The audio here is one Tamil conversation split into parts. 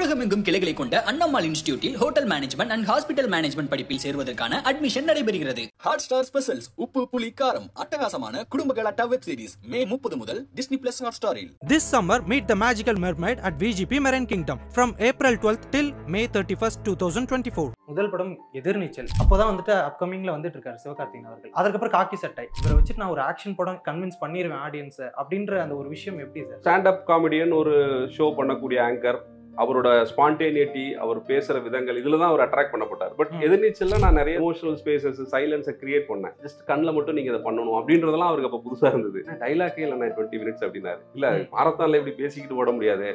உலகமெங்கும் கிளைகளை கொண்ட அண்ணம்மாள் இன்ஸ்டிடியூட்டில் hotel management and hospital management படிப்பில் சேருவதற்கான அட்மிஷன் நடைபெறுகிறது ஹாட் ஸ்டார் ஸ்பெஷல்ஸ் உப்பு புளி காரம் அட்டகாசமான குடும்ப கலாட்டா வெப் சீரிஸ் மே முப்பது முதல் டிஸ்னி பிளஸ் ஹாட் ஸ்டாரில் This summer, meet the magical mermaid at VGP Marine Kingdom from April 12th till May 31st, 2024. முதல் படம் எதிர்நீச்சல் அப்போதான் வந்துட்டு அப்கமிங்ல வந்துட்டு இருக்காரு சிவகார்த்திகேயன் அவர்கள் அதுக்கப்புறம் காக்கி சட்டை இவரை வச்சுட்டு நான் ஒரு ஆக்ஷன் படம் கன்வின்ஸ் பண்ணிடுவேன் ஆடியன்ஸை அப்படின்ற அந்த ஒரு விஷயம் எப்படி சார் ஸ்டாண்டப் காமெடியன் ஒரு ஷோ பண்ணக்கூடிய ஆங்கர் அவரோட ஸ்பான்டேனியட்டி அவர் பேசுற விதங்கள் இதுல தான் அவர் அட்ராக்ட் பண்ணப்பட்டார் பட் ம். எதிர்நீச்சல்ல நான் நிறைய எமோஷனல் ஸ்பேசஸ் சைலன்ஸை கிரியேட் பண்ணேன் ஜஸ்ட் கண்ணில் மட்டும் நீங்க இதை பண்ணணும் அப்படின்றதெல்லாம் அவருக்கு அப்போ புதுசா இருந்தது டைலாக்கே இல்லை நான் டுவெண்ட்டி மினிட்ஸ் அப்படின்னாரு இல்ல ம். மாரத்தான்ல இப்படி பேசிக்கிட்டு ஓட முடியாது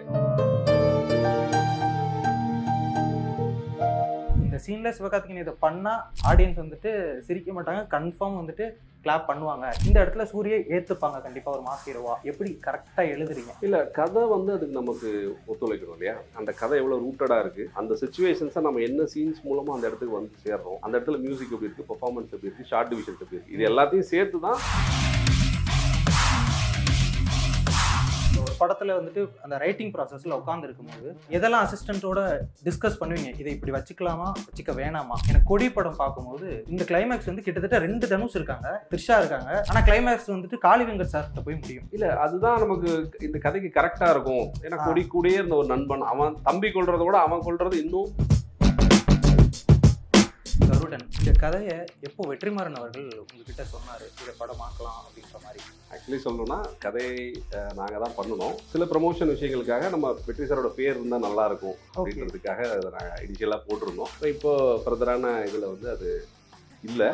இந்த சீன்ல சிவகார்த்திகேயன் இதை பண்ணா ஆடியன்ஸ் வந்துட்டு சிரிக்க மாட்டாங்க கன்ஃபார்ம் வந்துட்டு கிளாப் பண்ணுவாங்க இந்த இடத்துல சூரிய ஏத்துப்பாங்க கண்டிப்பா ஒரு மாஸ் ஹீரோவா எப்படி கரெக்டா எழுதுறீங்க இல்ல கதை வந்து அதுக்கு நமக்கு ஒத்துழைக்கணும் இல்லையா அந்த கதை எவ்வளவு ரூட்டடா இருக்கு அந்த சுச்சுவேஷன்ஸை நம்ம என்ன சீன்ஸ் மூலமா அந்த இடத்துக்கு வந்து சேர்றோம் அந்த இடத்துல மியூசிக் எப்படி இருக்கு பெர்ஃபார்மன்ஸ் எப்படி இருக்கு ஷார்ட் டிவிஷன்ஸ் எப்படி இருக்கு இது எல்லாத்தையும் சேர்த்து தான் இந்த ஒரு படத்துல வந்துட்டு அந்த ரைட்டிங் ப்ராசஸ்ல உட்கார்ந்து இருக்கும்போது எதெல்லாம் அசிஸ்டன்ட்டோட டிஸ்கஸ் பண்ணுவீங்க இதை இப்படி வச்சுக்கலாமா வச்சுக்க வேணாமா எனக்கு கொடி படம் பார்க்கும்போது இந்த கிளைமேக்ஸ் வந்து கிட்டத்தட்ட ரெண்டு தனுஷ் இருக்காங்க த்ரிஷா இருக்காங்க ஆனா கிளைமேக்ஸ் வந்துட்டு காளி வெங்கட் சார்கிட்ட போய் முடியும் இல்ல அதுதான் நமக்கு இந்த கதைக்கு கரெக்டா இருக்கும் ஏன்னா ஆ. கொடி கூடயே இருந்த ஒரு நண்பன் அவன் தம்பி கொள்றத விட அவன் கொள்றது இன்னும் கருடன் இந்த கதையை எப்போ வெற்றிமாறன் அவர்கள் உங்ககிட்ட சொன்னாரு இதை படமாக்கலாம் அப்படின்ற மாதிரி ஆக்சுவலி சொல்லணும்னா கதை நாங்கள் தான் பண்ணணும் சில ப்ரமோஷன் விஷயங்களுக்காக நம்ம வெற்றி சாரோட பேர் இருந்தால் நல்லா இருக்கும் அப்படின்றதுக்காக அதை நாங்கள் இனிஷியலாக போட்டிருந்தோம் So, இப்போ ஃபர்தரான இதில் வந்து அது இல்லை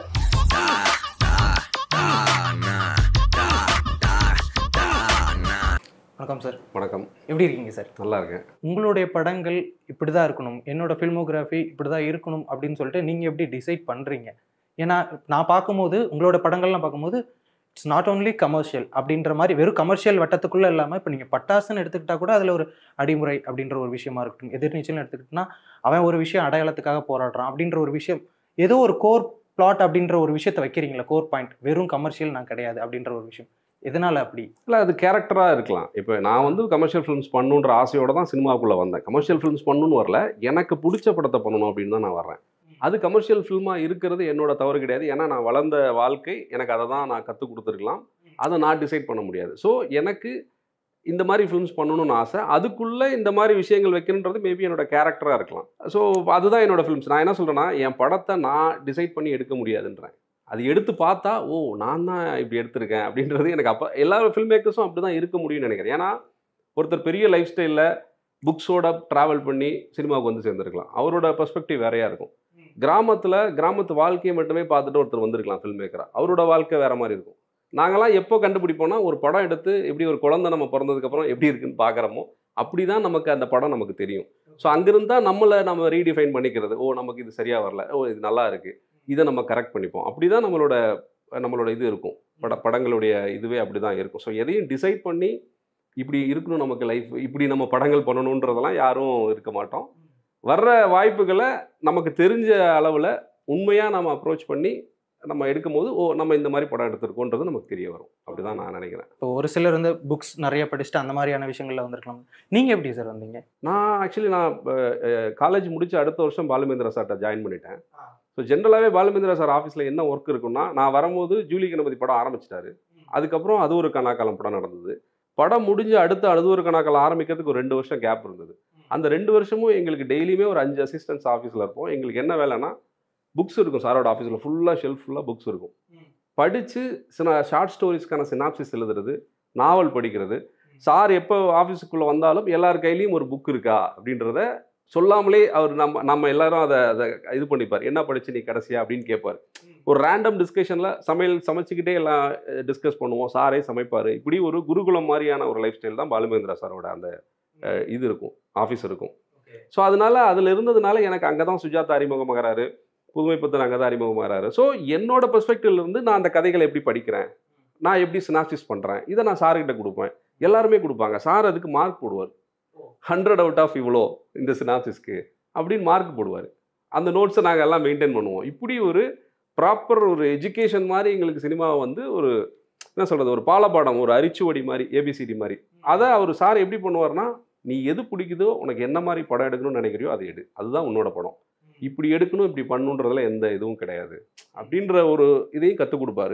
வணக்கம் சார் வணக்கம் எப்படி இருக்கீங்க சார் நல்லா இருக்கேன் உங்களுடைய படங்கள் இப்படி தான் இருக்கணும் என்னோட ஃபில்மோகிராஃபி இப்படி தான் இருக்கணும் அப்படின்னு சொல்லிட்டு நீங்கள் எப்படி டிசைட் பண்ணுறீங்க ஏன்னா நான் பார்க்கும்போது உங்களோட படங்கள்லாம் பார்க்கும்போது இட்ஸ் நாட் ஓன்லி கமர்ஷியல் அப்படின்ற மாதிரி வெறும் கமர்ஷியல் வட்டத்துக்குள்ளே இல்லாமல் இப்போ நீங்கள் பட்டாசுன்னு எடுத்துக்கிட்டா கூட அதில் ஒரு அடிமுறை அப்படின்ற ஒரு விஷயமா இருக்கட்டும் எதிர்நீச்சல்னு எடுத்துக்கிட்டோம்னா அவன் ஒரு விஷயம் அடையாளத்துக்காக போராடுறான் அப்படின்ற ஒரு விஷயம் ஏதோ ஒரு கோர் பிளாட் அப்படின்ற ஒரு விஷயத்தை வைக்கிறீங்களா கோர் பாயிண்ட் வெறும் கமர்ஷியல் நான் கிடையாது அப்படின்ற ஒரு விஷயம் எதனால அப்படி இல்லை அது கேரக்டராக இருக்கலாம் இப்போ நான் வந்து கமர்ஷியல் ஃபிலிம்ஸ் பண்ணணுன்ற ஆசையோட தான் சினிமாவுக்குள்ளே வந்தேன் கமர்ஷியல் ஃபிலிம்ஸ் பண்ணணும்னு வரல எனக்கு பிடிச்ச படத்தை பண்ணணும் அப்படின்னு தான் நான் வர்றேன் அது கமர்ஷியல் ஃபில்மாக இருக்கிறது என்னோட தவறு கிடையாது ஏன்னா நான் வளர்ந்த வாழ்க்கை எனக்கு அதை தான் நான் கற்றுக் கொடுத்துருக்கலாம் அதை நான் டிசைட் பண்ண முடியாது ஸோ எனக்கு இந்த மாதிரி ஃபிலிம்ஸ் பண்ணணும்னு ஆசை அதுக்குள்ளே இந்த மாதிரி விஷயங்கள் வைக்கணுன்றது மேபி என்னோட கேரக்டராக இருக்கலாம் ஸோ அதுதான் என்னோட ஃபிலிம்ஸ் நான் என்ன சொல்கிறேன்னா என் படத்தை நான் டிசைட் பண்ணி எடுக்க முடியாதுன்றேன் அது எடுத்து பார்த்தா ஓ நான் தான் இப்படி எடுத்திருக்கேன் அப்படின்றது எனக்கு அப்போ எல்லா ஃபில்ம் மேக்கர்ஸும் அப்படி தான் இருக்க முடியும்னு நினைக்கிறேன் ஏன்னா ஒருத்தர் பெரிய லைஃப் ஸ்டைலில் புக்ஸோட ட்ராவல் பண்ணி சினிமாவுக்கு வந்து சேர்ந்துருக்கலாம் அவரோட பெர்ஸ்பெக்டிவ் வேறையா இருக்கும் கிராமத்தில் கிராமத்து வாழ்க்கையை மட்டுமே பார்த்துட்டு ஒருத்தர் வந்திருக்கலாம் ஃபில்ம் மேக்கராக அவரோட வாழ்க்கை வேற மாதிரி இருக்கும் நாங்களாம் எப்போ கண்டுபிடிப்போம்னா ஒரு படம் எடுத்து எப்படி ஒரு குழந்தை நம்ம பிறந்ததுக்கப்புறம் எப்படி இருக்குன்னு பார்க்குறோமோ அப்படி தான் நமக்கு அந்த படம் நமக்கு தெரியும் ஸோ அங்கிருந்தா நம்மளை நம்ம ரீடிஃபைன் பண்ணிக்கிறது ஓ நமக்கு இது சரியாக வரல ஓ இது நல்லா இருக்கு இதை நம்ம கரெக்ட் பண்ணிப்போம் அப்படி தான் நம்மளோட நம்மளோட இது இருக்கும் பட படங்களுடைய இதுவே அப்படி தான் இருக்கும் ஸோ எதையும் டிசைட் பண்ணி இப்படி இருக்கணும் நமக்கு லைஃப் இப்படி நம்ம படங்கள் பண்ணணுன்றதெல்லாம் யாரும் இருக்க மாட்டோம் வர்ற வாய்ப்புகளை நமக்கு தெரிஞ்ச அளவில் உண்மையாக நம்ம அப்ரோச் பண்ணி நம்ம எடுக்கும்போது ஓ நம்ம இந்த மாதிரி படம் எடுத்திருக்கோன்றது நமக்கு தெரிய வரும் அப்படி தான் நான் நினைக்கிறேன் இப்போ ஒரு சிலர் வந்து புக்ஸ் நிறைய படிச்சுட்டு அந்த மாதிரியான விஷயங்கள்ல வந்திருக்கலாம் நீங்கள் எப்படி சார் வந்தீங்க நான் ஆக்சுவலி நான் காலேஜ் முடிச்சு அடுத்த வருஷம் பாலுமேந்திரா சார்ட்ட ஜாயின் பண்ணிட்டேன் ஸோ ஜென்ரலாகவே பாலுமேந்திரா சார் ஆஃபீஸில் என்ன ஒர்க் இருக்குன்னா நான் வரும்போது ஜூலி கணபதி படம் ஆரம்பிச்சிட்டாரு அதுக்கப்புறம் அது ஒரு கணாக்காலம் படம் நடந்தது படம் முடிஞ்சு அடுத்து அது ஒரு கணாக்காலம் ஆரம்பிக்கிறதுக்கு ஒரு ரெண்டு வருஷம் கேப் இருந்தது அந்த ரெண்டு வருஷமும் எங்களுக்கு டெய்லியுமே ஒரு அஞ்சு அசிஸ்டன்ஸ் ஆஃபீஸில் இருப்போம் எங்களுக்கு என்ன வேலைன்னா புக்ஸ் இருக்கும் சாரோட ஆஃபீஸில் ஃபுல்லாக ஷெல்ஃப் ஃபுல்லாக புக்ஸ் இருக்கும் படித்து சில ஷார்ட் ஸ்டோரிஸ்க்கான சினாப்சிஸ் எழுதுறது நாவல் படிக்கிறது சார் எப்போ ஆஃபீஸுக்குள்ளே வந்தாலும் எல்லார் கையிலையும் ஒரு புக் இருக்கா அப்படின்றத சொல்லாமலே அவர் நம்ம நம்ம எல்லாரும் அதை அதை இது பண்ணிப்பார் என்ன படிச்சு நீ கடைசியா அப்படின்னு கேட்பார் ஒரு ரேண்டம் டிஸ்கஷனில் சமையல் சமைச்சிக்கிட்டே எல்லாம் டிஸ்கஸ் பண்ணுவோம் சாரே சமைப்பார் இப்படி ஒரு குருகுலம் மாதிரியான ஒரு லைஃப் ஸ்டைல் தான் பாலுமேந்திரா சாரோட அந்த அஹ், இது இருக்கும் ஆஃபீஸ் இருக்கும் ஸோ அதனால அதில் இருந்ததுனால எனக்கு அங்கே தான் சுஜாதா அறிமுகமாகறாரு புதுமை பத்தன் அங்கே தான் அறிமுகமாகறாரு ஸோ என்னோட பெர்ஸ்பெக்டிவ்ல இருந்து நான் அந்த கதைகளை எப்படி படிக்கிறேன் நான் எப்படி சினாப்சிஸ் பண்ணுறேன் இதை நான் சார்கிட்ட கொடுப்பேன் எல்லாருமே கொடுப்பாங்க சார் அதுக்கு மார்க் போடுவார் ஹண்ட்ரட் அவுட் ஆஃப் இவ்வளோ இந்த சினாப்சிஸ்க்கு அப்படின்னு மார்க் போடுவார் அந்த நோட்ஸை நாங்கள் எல்லாம் மெயின்டைன் பண்ணுவோம் இப்படி ஒரு ப்ராப்பர் ஒரு எஜுகேஷன் மாதிரி எங்களுக்கு சினிமாவை வந்து ஒரு என்ன சொல்கிறது ஒரு பாலப்பாடம் ஒரு அரிச்சுவடி மாதிரி ஏபிசிடி மாதிரி அதை அவர் சார் எப்படி பண்ணுவார்னா நீ எது பிடிக்குதோ உனக்கு என்ன மாதிரி படம் எடுக்கணும்னு நினைக்கிறியோ அதை எடு அதுதான் உன்னோட படம் இப்படி எடுக்கணும் இப்படி பண்ணுன்றதுல எந்த இதுவும் கிடையாது அப்படின்ற ஒரு இதையும் கற்றுக் கொடுப்பாரு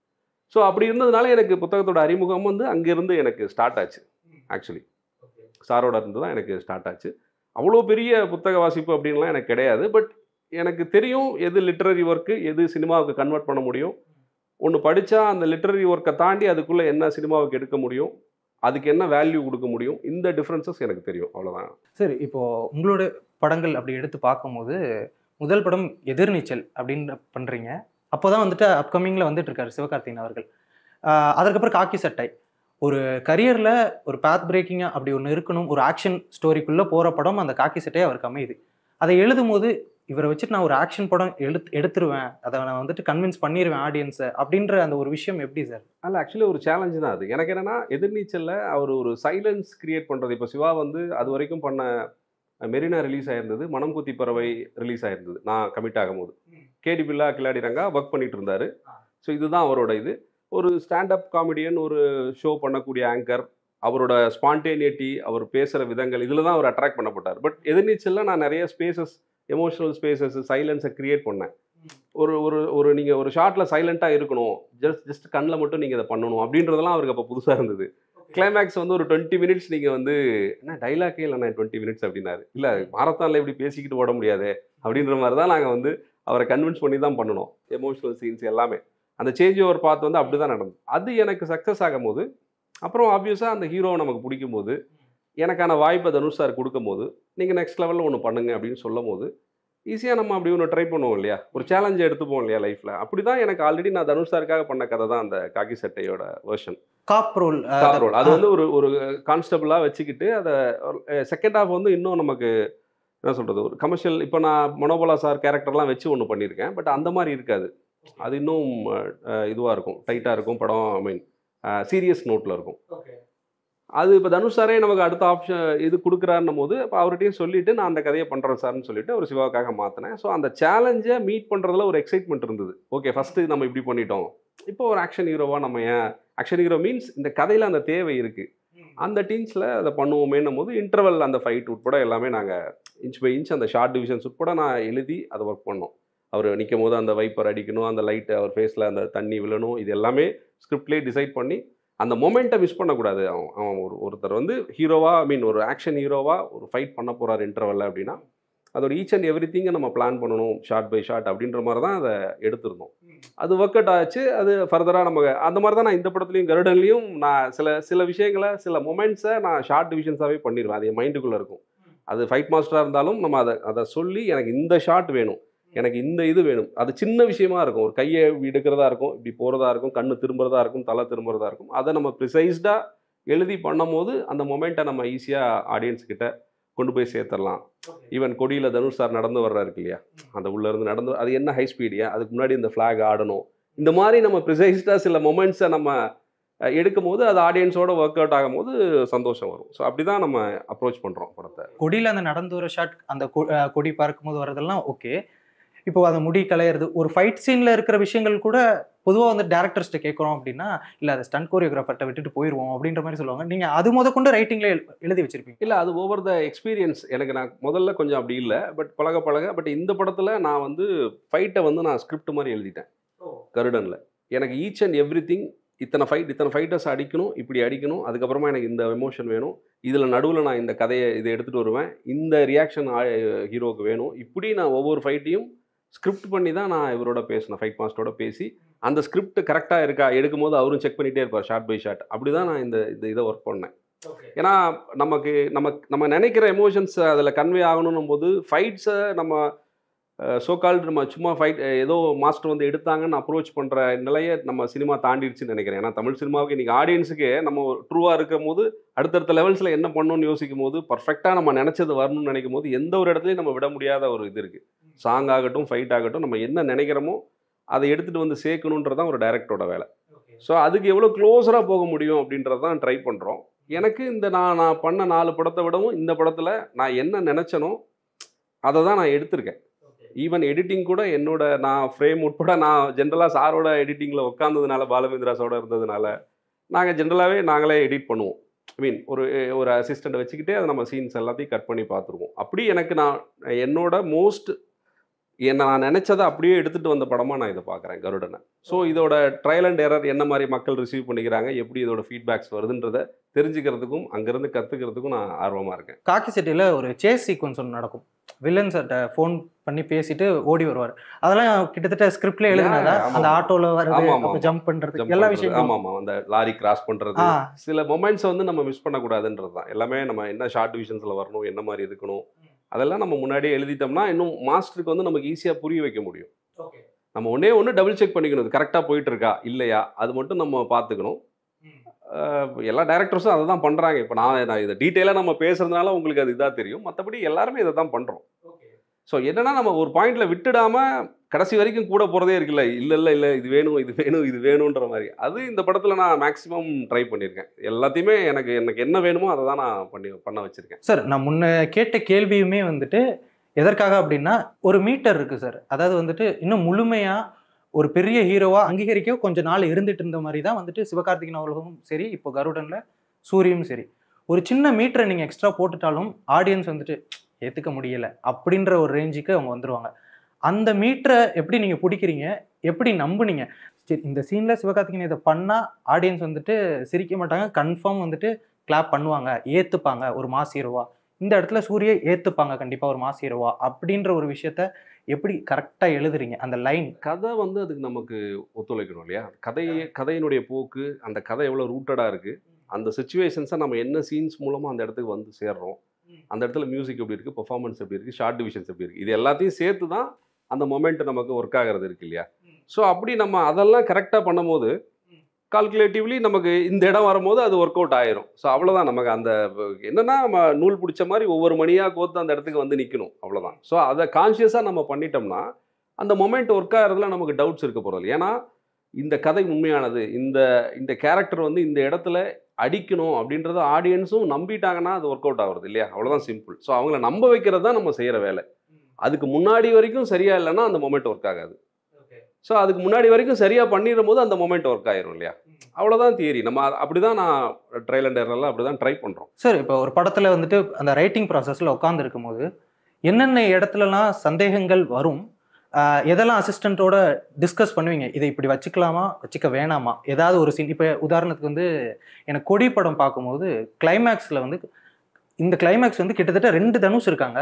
ஸோ அப்படி இருந்ததுனால எனக்கு புத்தகத்தோட அறிமுகம் வந்து அங்கேருந்து எனக்கு ஸ்டார்ட் ஆச்சு ஆக்சுவலி சாரோட இருந்து தான் எனக்கு ஸ்டார்ட் ஆச்சு அவ்வளோ பெரிய புத்தக வாசிப்பு அப்படின்லாம் எனக்கு கிடையாது பட் எனக்கு தெரியும் எது லிட்ரரி ஒர்க்கு எது சினிமாவுக்கு கன்வெர்ட் பண்ண முடியும் ஒன்று படித்தா அந்த லிட்ரரி ஒர்க்கை தாண்டி அதுக்குள்ளே என்ன சினிமாவுக்கு எடுக்க முடியும் அதுக்கு என்ன வேல்யூ கொடுக்க முடியும் இந்த டிஃப்ரென்சஸ் எனக்கு தெரியும் அவ்வளோதான் சரி இப்போ உங்களோட படங்கள் அப்படி எடுத்து பார்க்கும்போது முதல் படம் எதிர்நீச்சல் அப்படின்னு பண்றீங்க அப்போதான் வந்துட்டு அப்கமிங்ல வந்துட்டு இருக்காரு சிவகார்த்திகேயன் அவர்கள் ஆஹ் அதற்கப்புறம் காக்கி சட்டை ஒரு கரியர்ல ஒரு பாத் பிரேக்கிங்கா அப்படி ஒன்று இருக்கணும் ஒரு ஆக்ஷன் ஸ்டோரிக்குள்ள போற படம் அந்த காக்கி சட்டையே அவருக்கு அமையுது அதை எழுதும் போது இவரை வச்சுட்டு நான் ஒரு ஆக்ஷன் படம் எடுத்து எடுத்துருவேன் அதை நான் வந்துட்டு கன்வின்ஸ் பண்ணிடுவேன் ஆடியன்ஸை அப்படின்ற அந்த ஒரு விஷயம் எப்படி சார் அல்ல ஆக்சுவலி ஒரு சேலஞ்சு தான் அது எனக்கு என்னன்னா எதிர்நீச்சலில் அவர் ஒரு சைலன்ஸ் கிரியேட் பண்ணுறது இப்போ சிவா வந்து அது வரைக்கும் பண்ண மெரினா ரிலீஸ் ஆயிருந்தது மனம் குத்தி பறவை ரிலீஸ் ஆயிருந்தது நான் கமிட் ஆகும்போது கேடி பில்லா கில்லாடி ரங்கா ஒர்க் பண்ணிட்டு இருந்தாரு ஸோ இதுதான் அவரோட இது ஒரு ஸ்டாண்டப் காமெடியன் ஒரு ஷோ பண்ணக்கூடிய ஆங்கர் அவரோட ஸ்பான்டேனியட்டி அவர் பேசுகிற விதங்கள் இதில் தான் அவர் அட்ராக்ட் பண்ணப்பட்டார் பட் எதிர்நீச்சலில் நான் நிறைய ஸ்பேசஸ் எமோஷனல் ஸ்பேசஸ் சைலன்ஸை கிரியேட் பண்ணேன் ஒரு ஒரு ஒரு நீங்கள் ஒரு ஷார்ட்டில் சைலண்ட்டாக இருக்கணும் ஜஸ்ட் ஜஸ்ட் கண்ணில் மட்டும் நீங்கள் இதை பண்ணணும் அப்படின்றதெல்லாம் அவருக்கு அப்போ புதுசாக இருந்தது கிளைமேக்ஸ் வந்து ஒரு டுவெண்ட்டி மினிட்ஸ் நீங்கள் வந்து என்ன டைலாக்கே இல்லைண்ணா டுவெண்ட்டி மினிட்ஸ் அப்படின்னாரு இல்லை மாரத்தானில் இப்படி பேசிக்கிட்டு ஓட முடியாது அப்படின்ற மாதிரி தான் நாங்கள் வந்து அவரை கன்வின்ஸ் பண்ணி தான் பண்ணணும் எமோஷனல் சீன்ஸ் எல்லாமே அந்த சேஞ்ச் ஓவர் பார்த்து வந்து அப்படி தான் நடந்தது அது எனக்கு சக்ஸஸ் ஆகும்போது அப்புறம் ஆப்வியஸாக அந்த ஹீரோவை நமக்கு பிடிக்கும் போது எனக்கான வாய்ப்பை தனுஷ் சார் கொடுக்கும்போது நீங்கள் நெக்ஸ்ட் லெவலில் ஒன்று பண்ணுங்க அப்படின்னு சொல்லும் போது ஈஸியாக நம்ம அப்படி ஒன்று ட்ரை பண்ணுவோம் இல்லையா ஒரு சேலஞ்சை எடுத்துப்போம் இல்லையா லைஃப்பில் அப்படி தான் எனக்கு ஆல்ரெடி நான் தனுஷ் சாருக்காக பண்ண கதை தான் அந்த காக்கி சட்டையோட version cop role car role அது வந்து ஒரு ஒரு கான்ஸ்டபிளாக வச்சுக்கிட்டு அதை செகண்ட் ஹாஃப் வந்து இன்னும் நமக்கு என்ன சொல்கிறது ஒரு கமர்ஷியல் இப்போ நான் மனோபலா சார் கேரக்டர்லாம் வச்சு ஒன்று பண்ணியிருக்கேன் பட் அந்த மாதிரி இருக்காது அது இன்னும் இதுவாக இருக்கும் டைட்டாக இருக்கும் படம் ஐ மீன் சீரியஸ் நோட்டில் இருக்கும் அது இப்போ தனுஷ் சாரே நமக்கு அடுத்த ஆப்ஷன் இது கொடுக்குறாருன்னும் போது இப்போ அவர்கிட்டயும் சொல்லிட்டு நான் அந்த கதையை பண்ணுறேன் சார்னு சொல்லிட்டு ஒரு சிவாவுக்காக மாற்றினேன் ஸோ அந்த சேலஞ்சை மீட் பண்ணுறதுல ஒரு எக்ஸைட்மெண்ட் இருந்தது ஓகே ஃபஸ்ட்டு நம்ம இப்படி பண்ணிட்டோம் இப்போ ஒரு ஆக்ஷன் ஹீரோவாக நம்ம ஏன் ஆக்ஷன் ஹீரோ மீன்ஸ் இந்த கதையில் அந்த தேவை இருக்குது அந்த டீம்ஸில் அதை பண்ணுவோமேன்னும் போது இன்டர்வல் அந்த ஃபைட் உட்பட எல்லாமே நாங்கள் இன்ச் பை இன்ச் அந்த ஷார்ட் டிவிஷன்ஸ் உட்பட நான் எழுதி அதை ஒர்க் பண்ணோம் அவர் நிற்கும் போது அந்த வைப்பர் அடிக்கணும் அந்த லைட்டு அவர் ஃபேஸில் அந்த தண்ணி விழணும் இது எல்லாமே ஸ்கிரிப்ட்லேயே டிசைட் பண்ணி அந்த மொமெண்ட்டை மிஸ் பண்ணக்கூடாது அவன் அவன் ஒரு ஒருத்தர் வந்து ஹீரோவாக ஐ மீன் ஒரு ஆக்ஷன் ஹீரோவாக ஒரு ஃபைட் பண்ண போகிறார் இன்டர்வல்ல அப்படின்னா அதோட ஈச் அண்ட் எவ்ரி திங்கை நம்ம பிளான் பண்ணணும் ஷார்ட் பை ஷார்ட் அப்படின்ற மாதிரி தான் அதை எடுத்திருந்தோம் அது ஒர்க் அவுட் ஆச்சு அது ஃபர்தராக நம்ம அந்த மாதிரி தான் நான் இந்த படத்துலையும் கருடன்லையும் நான் சில சில விஷயங்களை சில மொமெண்ட்ஸை நான் ஷார்ட் டிவிஷன்ஸாகவே பண்ணிடுவேன் அது என் மைண்டுக்குள்ளே இருக்கும் அது ஃபைட் மாஸ்டராக இருந்தாலும் நம்ம அதை அதை சொல்லி எனக்கு இந்த ஷாட் வேணும் எனக்கு இந்த இது வேணும் அது சின்ன விஷயமா இருக்கும் ஒரு கையை எடுக்கிறதா இருக்கும் இப்படி போகிறதா இருக்கும் கண்ணு திரும்புறதா இருக்கும் தலை திரும்புறதா இருக்கும் அதை நம்ம ப்ரிசைஸ்டாக எழுதி பண்ணும்போது அந்த மொமெண்ட்டை நம்ம ஈஸியாக ஆடியன்ஸ் கிட்ட கொண்டு போய் சேர்த்துடலாம் ஈவன் கொடியில் தனுஷ் சார் நடந்து வர்றாரு இல்லையா அந்த உள்ள இருந்து நடந்து அது என்ன ஹை ஸ்பீடியா அதுக்கு முன்னாடி இந்த ஃப்ளாக் ஆடணும் இந்த மாதிரி நம்ம ப்ரிசைஸ்டாக சில மொமெண்ட்ஸை நம்ம அஹ், எடுக்கும் போது அது ஆடியன்ஸோட ஒர்க் அவுட் ஆகும்போது சந்தோஷம் வரும் ஸோ அப்படி தான் நம்ம அப்ரோச் பண்ணுறோம் படத்தை கொடியில் அந்த நடந்து வர ஷாட் அந்த கொ- அஹ் கொடி பார்க்கும்போது வரதெல்லாம் ஓகே இப்போ அந்த முடி கலையிறது ஒரு ஃபைட் சீனில் இருக்கிற விஷயங்கள் கூட பொதுவாக வந்து டேரக்டர்ஸ்ட்ட கேட்குறோம் அப்படின்னா இல்லை அதை ஸ்டன் கோரியோகிராஃபர்கிட்ட விட்டுட்டு போயிடுவோம் அப்படின்ற மாதிரி சொல்லுவாங்க நீங்கள் அது முத கொண்டு ரைட்டிங்கில் எழுதி வச்சிருப்பீங்க இல்லை அது ஓவர் த எக்ஸ்பீரியன்ஸ் எனக்கு நான் முதல்ல கொஞ்சம் அப்படி இல்லை பட் பழக பழக பட் இந்த படத்தில் நான் வந்து ஃபைட்டை வந்து நான் ஸ்கிரிப்ட் மாதிரி எழுதிட்டேன் கருடனில் எனக்கு ஈச் அண்ட் எவ்ரி திங் இத்தனை ஃபைட் இத்தனை ஃபைட்டர்ஸ் அடிக்கணும் இப்படி அடிக்கணும் அதுக்கப்புறமா எனக்கு இந்த எமோஷன் வேணும் இதில் நடுவில் நான் இந்த கதையை இதை எடுத்துகிட்டு வருவேன் இந்த ரியாக்ஷன் ஹீரோவுக்கு வேணும் இப்படி நான் ஒவ்வொரு ஃபைட்டையும் ஸ்கிரிப்ட் பண்ணி தான் நான் இவரோட பேசினேன் ஃபைட் மாஸ்டரோட பேசி அந்த ஸ்கிரிப்ட் கரெக்டாக இருக்கா எடுக்கும் போது அவரும் செக் பண்ணிகிட்டே இருப்பார் ஷார்ட் பை ஷார்ட் அப்படி தான் நான் இந்த இந்த இதை ஒர்க் பண்ணேன் ஏன்னா நமக்கு நமக்கு நம்ம நினைக்கிற எமோஷன்ஸ் அதில் கன்வே ஆகணும் போது ஃபைட்ஸை நம்ம சோகால்டு நம்ம சும்மா ஃபைட் ஏதோ மாஸ்டர் வந்து எடுத்தாங்கன்னு அப்ரோச் பண்ணுற நிலையை நம்ம சினிமா தாண்டிடுச்சுன்னு நினைக்கிறேன் ஏன்னா தமிழ் சினிமாவுக்கு இன்றைக்கி ஆடியன்ஸுக்கு நம்ம ட்ரூவாக இருக்கும் போது அடுத்தடுத்த லெவல்ஸில் என்ன பண்ணணும்னு யோசிக்கும் போது பர்ஃபெக்டாக நம்ம நினச்சது வரணும்னு நினைக்கும் போது எந்த ஒரு இடத்துலையும் நம்ம விட முடியாத ஒரு இது இருக்குது சாங் ஆகட்டும் ஃபைட் ஆகட்டும் நம்ம என்ன நினைக்கிறோமோ அதை எடுத்துகிட்டு வந்து சேர்க்கணுன்றது தான் ஒரு டைரக்டரோட வேலை ஸோ அதுக்கு எவ்வளோ க்ளோஸராக போக முடியும் அப்படின்றது தான் ட்ரை பண்ணுறோம் எனக்கு இந்த நான் நான் பண்ண நாலு படத்தை விடவும் இந்த படத்தில் நான் என்ன நினச்சனோ அதை தான் நான் எடுத்திருக்கேன் ஈவன் எடிட்டிங் கூட என்னோட நான் ஃப்ரேம் உட்பட நான் ஜென்ரலாக சாரோட எடிட்டிங்கில் உட்காந்ததுனால பாலமேந்திரா சாரோட இருந்ததுனால நாங்கள் ஜென்ரலாகவே நாங்களே எடிட் பண்ணுவோம் ஐ மீன் ஒரு ஒரு அசிஸ்டண்ட்டை வச்சுக்கிட்டே அதை நம்ம சீன்ஸ் எல்லாத்தையும் கட் பண்ணி பார்த்துருவோம் அப்படி எனக்கு நான் என்னோட மோஸ்ட் என்ன நான் நினச்சதை அப்படியே எடுத்துகிட்டு வந்த படமாக நான் இதை பார்க்குறேன் கருடனை ஸோ இதோட ட்ரையல் அண்ட் எரர் என்ன மாதிரி மக்கள் ரிசீவ் பண்ணிக்கிறாங்க எப்படி இதோட ஃபீட்பேக்ஸ் வருதுன்றதை தெரிஞ்சுக்கிறதுக்கும் அங்கேருந்து கற்றுக்கிறதுக்கும் நான் ஆர்வமாக இருக்கேன் காக்கி சிட்டியில் ஒரு சேஸ் சீக்வன்ஸ் ஒன்று நடக்கும் வில்லன் சட்ட ஃபோன் பண்ணி பேசிட்டு ஓடி வருவார் அதெல்லாம் கிட்டத்தட்ட ஸ்கிரிப்ட்ல எழுதுனதா Yeah, ஆமா. அந்த ஆட்டோல வருது ஆமா, ஆமா, அப்ப ஆமா. ஜம்ப் பண்றது Jump எல்லா பண்றது. விஷயங்களும் ஆமா ஆமா அந்த லாரி கிராஸ் பண்றது ஆ சில மொமெண்ட்ஸ் வந்து நம்ம மிஸ் பண்ணக்கூடாதுன்றது தான் எல்லாமே நம்ம என்ன ஷார்ட் டிவிஷன்ஸில் வரணும் என்ன மாதிரி இருக்கணும் அதெல்லாம் நம்ம முன்னாடியே எழுதிட்டோம்னா இன்னும் மாஸ்டருக்கு வந்து நமக்கு ஈஸியாக புரிய வைக்க முடியும் நம்ம ஒன்றே ஒன்று டபுள் செக் பண்ணிக்கணும் இது கரெக்டாக போயிட்டு இருக்கா இல்லையா அது மட்டும் நம்ம பார்த்துக்கணும் அஹ் எல்லா டேரக்டர்ஸும் அதை தான் பண்ணுறாங்க இப்போ நான் நான் இதை டீட்டெயிலாக நம்ம பேசுறதுனால உங்களுக்கு அது இதாக தெரியும் மற்றபடி எல்லாருமே இதை தான் பண்ணுறோம் ஸோ என்னன்னா நம்ம ஒரு பாயிண்ட்ல விட்டுடாம கடைசி வரைக்கும் கூட போகிறதே இருக்குல்ல இல்லை இல்லை இல்லை இது வேணும் இது வேணும் இது வேணுன்ற மாதிரி அது இந்த படத்தில் நான் மேக்ஸிமம் ட்ரை பண்ணியிருக்கேன் எல்லாத்தையுமே எனக்கு எனக்கு என்ன வேணுமோ அதை தான் நான் பண்ணி பண்ண வச்சுருக்கேன் சார் நான் முன்ன கேட்ட கேள்வியுமே வந்துட்டு எதற்காக அப்படின்னா ஒரு மீட்டர் இருக்கு சார் அதாவது வந்துட்டு இன்னும் முழுமையா ஒரு பெரிய ஹீரோவா அங்கீகரிக்க கொஞ்ச நாள் இருந்துட்டு இருந்த மாதிரி தான் வந்துட்டு சிவகார்த்திகேயன் அவர்களும் சரி இப்போ கருடன்ல சூரியும் சரி ஒரு சின்ன மீட்டரை நீங்க எக்ஸ்ட்ரா போட்டுட்டாலும் ஆடியன்ஸ் வந்துட்டு ஏத்துக்க முடியல அப்படின்ற ஒரு ரேஞ்சுக்கு அவங்க வந்துருவாங்க அந்த மீட்டரை எப்படி நீங்க பிடிக்கிறீங்க எப்படி நம்புனீங்க சரி இந்த சீன்ல சிவகார்த்திகேயன் இதை பண்ணா ஆடியன்ஸ் வந்துட்டு சிரிக்க மாட்டாங்க கன்ஃபார்ம் வந்துட்டு கிளாப் பண்ணுவாங்க ஏத்துப்பாங்க ஒரு மாஸ் ஹீரோவா இந்த இடத்துல சூரிய ஏத்துப்பாங்க கண்டிப்பா ஒரு மாஸ் ஹீரோவா அப்படின்ற ஒரு விஷயத்த எப்படி கரெக்டா எழுதுறீங்க அந்த லைன் கதை வந்து அதுக்கு நமக்கு ஒத்துழைக்கணும் இல்லையா கதையை கதையினுடைய போக்கு அந்த கதை எவ்வளோ ரூட்டடாக இருக்குது அந்த சுச்சுவேஷன்ஸை நம்ம என்ன சீன்ஸ் மூலமாக அந்த இடத்துக்கு வந்து சேர்றோம் அந்த இடத்துல மியூசிக் எப்படி இருக்குது பெர்ஃபார்மன்ஸ் எப்படி இருக்குது ஷார்ட் டிவிஷன்ஸ் எப்படி இருக்குது இது எல்லாத்தையும் சேர்த்து தான் அந்த மொமெண்ட் நமக்கு ஒர்க் ஆகிறது இருக்கு இல்லையா ஸோ அப்படி நம்ம அதெல்லாம் கரெக்டாக பண்ணும்போது கால்குலேட்டிவ்லி நமக்கு இந்த இடம் வரும்போது அது ஒர்க் அவுட் ஆயிரும் ஸோ அவ்வளோதான் நமக்கு அந்த என்னன்னா நம்ம நூல் பிடிச்ச மாதிரி ஒவ்வொரு மணியாக கோத்து அந்த இடத்துக்கு வந்து நிற்கணும் அவ்வளோதான் ஸோ அதை கான்ஷியஸாக நம்ம பண்ணிட்டோம்னா அந்த மொமெண்ட் ஒர்க் ஆகிறதுல நமக்கு டவுட்ஸ் இருக்க போகிறது ஏன்னா இந்த கதை உண்மையானது இந்த இந்த கேரக்டர் வந்து இந்த இடத்துல அடிக்கணும் அப்படின்றத ஆடியன்ஸும் நம்பிட்டாங்கன்னா அது ஒர்க் அவுட் ஆகுறது இல்லையா அவ்வளோதான் சிம்பிள் ஸோ அவங்கள நம்ப வைக்கிறது தான் நம்ம செய்கிற வேலை அதுக்கு முன்னாடி வரைக்கும் சரியா இல்லைன்னா அந்த மொமெண்ட் ஒர்க் ஆகாது ஸோ அதுக்கு முன்னாடி வரைக்கும் சரியாக பண்ணிடும் போது அந்த மொமெண்ட் ஒர்க் ஆயிரும் இல்லையா அவ்வளோதான் தியரி நம்ம அப்படி தான் நான் ட்ரையல் அண்ட் எல்லாம் அப்படி தான் ட்ரை பண்ணுறோம் சார் இப்போ ஒரு படத்துல வந்துட்டு அந்த ரைட்டிங் ப்ராசஸ்ல உட்கார்ந்து இருக்கும்போது என்னென்ன இடத்துலலாம் சந்தேகங்கள் வரும் ஆஹ் எதெல்லாம் அசிஸ்டண்ட்டோட டிஸ்கஸ் பண்ணுவீங்க இதை இப்படி வச்சுக்கலாமா வச்சுக்க வேணாமா ஏதாவது ஒரு சீன் இப்போ உதாரணத்துக்கு வந்து எனக்கு கொடி படம் பார்க்கும்போது கிளைமேக்ஸில் வந்து இந்த கிளைமேக்ஸ் வந்து கிட்டத்தட்ட ரெண்டு தனுஷ் இருக்காங்க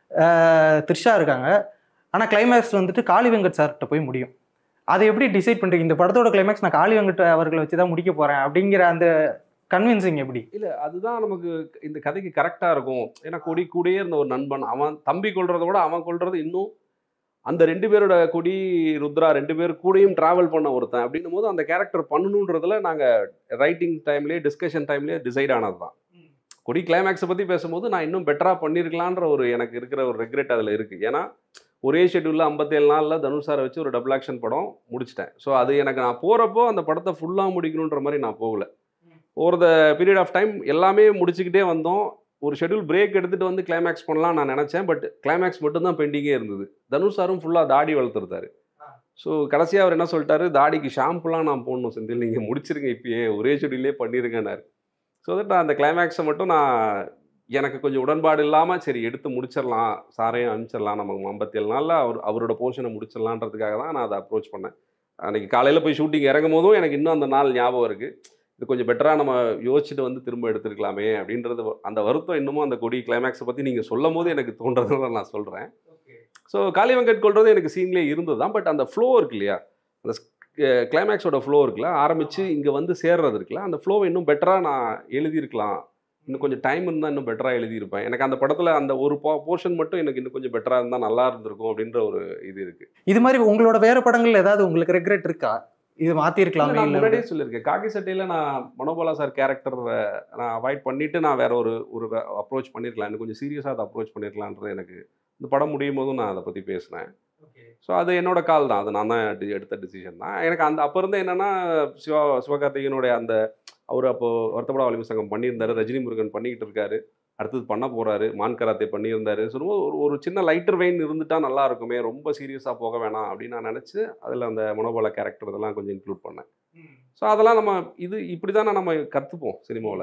ஆஹ் த்ரிஷா இருக்காங்க ஆனால் கிளைமேக்ஸ் வந்துட்டு காளி வெங்கட் சார்கிட்ட போய் முடியும் அதை எப்படி டிசைட் பண்ணுறீங்க இந்த படத்தோட கிளைமேக்ஸ் நான் காளி வெங்கட் அவர்களை வச்சு தான் முடிக்க போகிறேன் அப்படிங்கிற அந்த கன்வின்சிங் எப்படி இல்லை அதுதான் நமக்கு இந்த கதைக்கு கரெக்டாக இருக்கும் ஏன்னா கொடி கூடயே இருந்த ஒரு நண்பன் அவன் தம்பி கொள்றதை விட அவன் கொள்றது இன்னும் அந்த ரெண்டு பேரோட கொடி ருத்ரா ரெண்டு பேர் கூடயும் டிராவல் பண்ண ஒருத்தன் அப்படின்னும் போது அந்த கேரக்டர் பண்ணணுன்றதுல நாங்கள் ரைட்டிங் டைம்லேயே டிஸ்கஷன் டைம்லேயே டிசைட் ஆனது தான் கொடி கிளைமேக்ஸை பற்றி பேசும்போது நான் இன்னும் பெட்டராக பண்ணியிருக்கலான்ற ஒரு எனக்கு இருக்கிற ஒரு ரெக்ரெட் அதில் இருக்குது ஏன்னா ஒரே ஷெட்யூலில் ஐம்பத்தேழு நாளில் தனுஷ் சாரை வச்சு ஒரு டபுள் ஆக்ஷன் படம் முடிச்சிட்டேன் ஸோ அது எனக்கு நான் போகிறப்போ அந்த படத்தை ஃபுல்லாக முடிக்கணுன்ற மாதிரி நான் போகல over the period of time எல்லாமே முடிச்சுக்கிட்டே வந்தோம் ஒரு ஷெட்யூல் பிரேக் எடுத்துகிட்டு வந்து கிளைமேக்ஸ் பண்ணலாம் நான் நினச்சேன் பட் கிளைமேக்ஸ் மட்டும்தான் பெண்டிங்கே இருந்தது தனுஷ் சாரும் ஃபுல்லாக தாடி வளர்த்துருந்தாரு ஸோ கடைசியாக அவர் என்ன சொல்லிட்டாரு தாடிக்கு ஷாம்புலாம் நான் போடணும் செந்தில் நீங்கள் முடிச்சிருங்க இப்பயே ஒரே ஷெட்யூல்லே பண்ணிருங்கன்னாரு ஸோ தட் நான் அந்த கிளைமேக்ஸை மட்டும் நான் எனக்கு கொஞ்சம் உடன்பாடு இல்லாமல் சரி எடுத்து முடிச்சிடலாம் சாரையும் அனுப்பிச்சிடலாம் நமக்கு ஐம்பத்தேழு நாளில் அவர் அவரோட போர்ஷனை முடிச்சிடலான்றதுக்காக தான் நான் அதை அப்ரோச் பண்ணேன் அன்றைக்கி காலையில் போய் ஷூட்டிங் இறங்கும் போதும் எனக்கு இன்னும் அந்த நாள் ஞாபகம் இருக்குது இது கொஞ்சம் பெட்டராக நம்ம யோசிச்சுட்டு வந்து திரும்ப எடுத்துருக்கலாமே அப்படின்றது அந்த வருத்தம் இன்னமும் அந்த கொடி கிளைமேக்ஸை பற்றி நீங்கள் சொல்லும் போது எனக்கு தோன்றதுனால நான் சொல்கிறேன் ஸோ காளி வெங்கட் கொள்றது எனக்கு சீன்லேயே இருந்தது தான் பட் அந்த ஃப்ளோ இருக்கு இல்லையா அந்த கிளைமேக்ஸோட ஃப்ளோ இருக்குல்ல ஆரம்பித்து இங்கே வந்து சேர்றது இருக்குல்ல அந்த ஃப்ளோவை இன்னும் பெட்டராக நான் எழுதியிருக்கலாம் இன்னும் கொஞ்சம் டைம் இருந்தால் இன்னும் பெட்டராக எழுதியிருப்பேன் எனக்கு அந்த படத்தில் அந்த ஒரு போர்ஷன் மட்டும் எனக்கு இன்னும் கொஞ்சம் பெட்டராக இருந்தால் நல்லா இருந்திருக்கும் அப்படின்ற ஒரு இது இருக்குது இது மாதிரி உங்களோட வேற படங்கள்ல ஏதாவது உங்களுக்கு ரெக்ரெட் இருக்கா இது மாத்திருக்கலாமே நான் இல்ல முன்னாடியே சொல்லியிருக்கேன் காக்கி சட்டையில் நான் மனோபாலா சார் கேரக்டர் நான் அவாய்ட் பண்ணிட்டு நான் வேற ஒரு ஒரு அப்ரோச் பண்ணியிருக்கலாம் இன்னும் கொஞ்சம் சீரியஸாக அதை அப்ரோச் பண்ணியிருக்கலான்றது எனக்கு இந்த படம் முடியும் போதும் நான் அதை பற்றி பேசினேன் ஸோ அது என்னோட கால் தான் அது நான் தான் டி- எடுத்த டிசிஷன் தான் எனக்கு அந்த அப்போ இருந்து என்னன்னா சிவா சிவகார்த்திகேயனுடைய அந்த அவர் அப்போ வருத்தப்பட வலிமை சங்கம் பண்ணியிருந்தாரு ரஜினி முருகன் பண்ணிக்கிட்டு இருக்காரு அடுத்தது பண்ண போறாரு மான் கராத்தே பண்ணியிருந்தாரு சொல்லும்போது ஒரு ஒரு சின்ன லைட்டர் வெயின் இருந்துட்டா நல்லா இருக்குமே ரொம்ப சீரியஸாக போக வேணாம் அப்படின்னு நான் நினச்சி அதில் அந்த மனோபல கேரக்டர் இதெல்லாம் கொஞ்சம் இன்க்ளூட் பண்ணேன் ஸோ அதெல்லாம் நம்ம இது இப்படி தானே நம்ம கற்றுப்போம் சினிமாவில்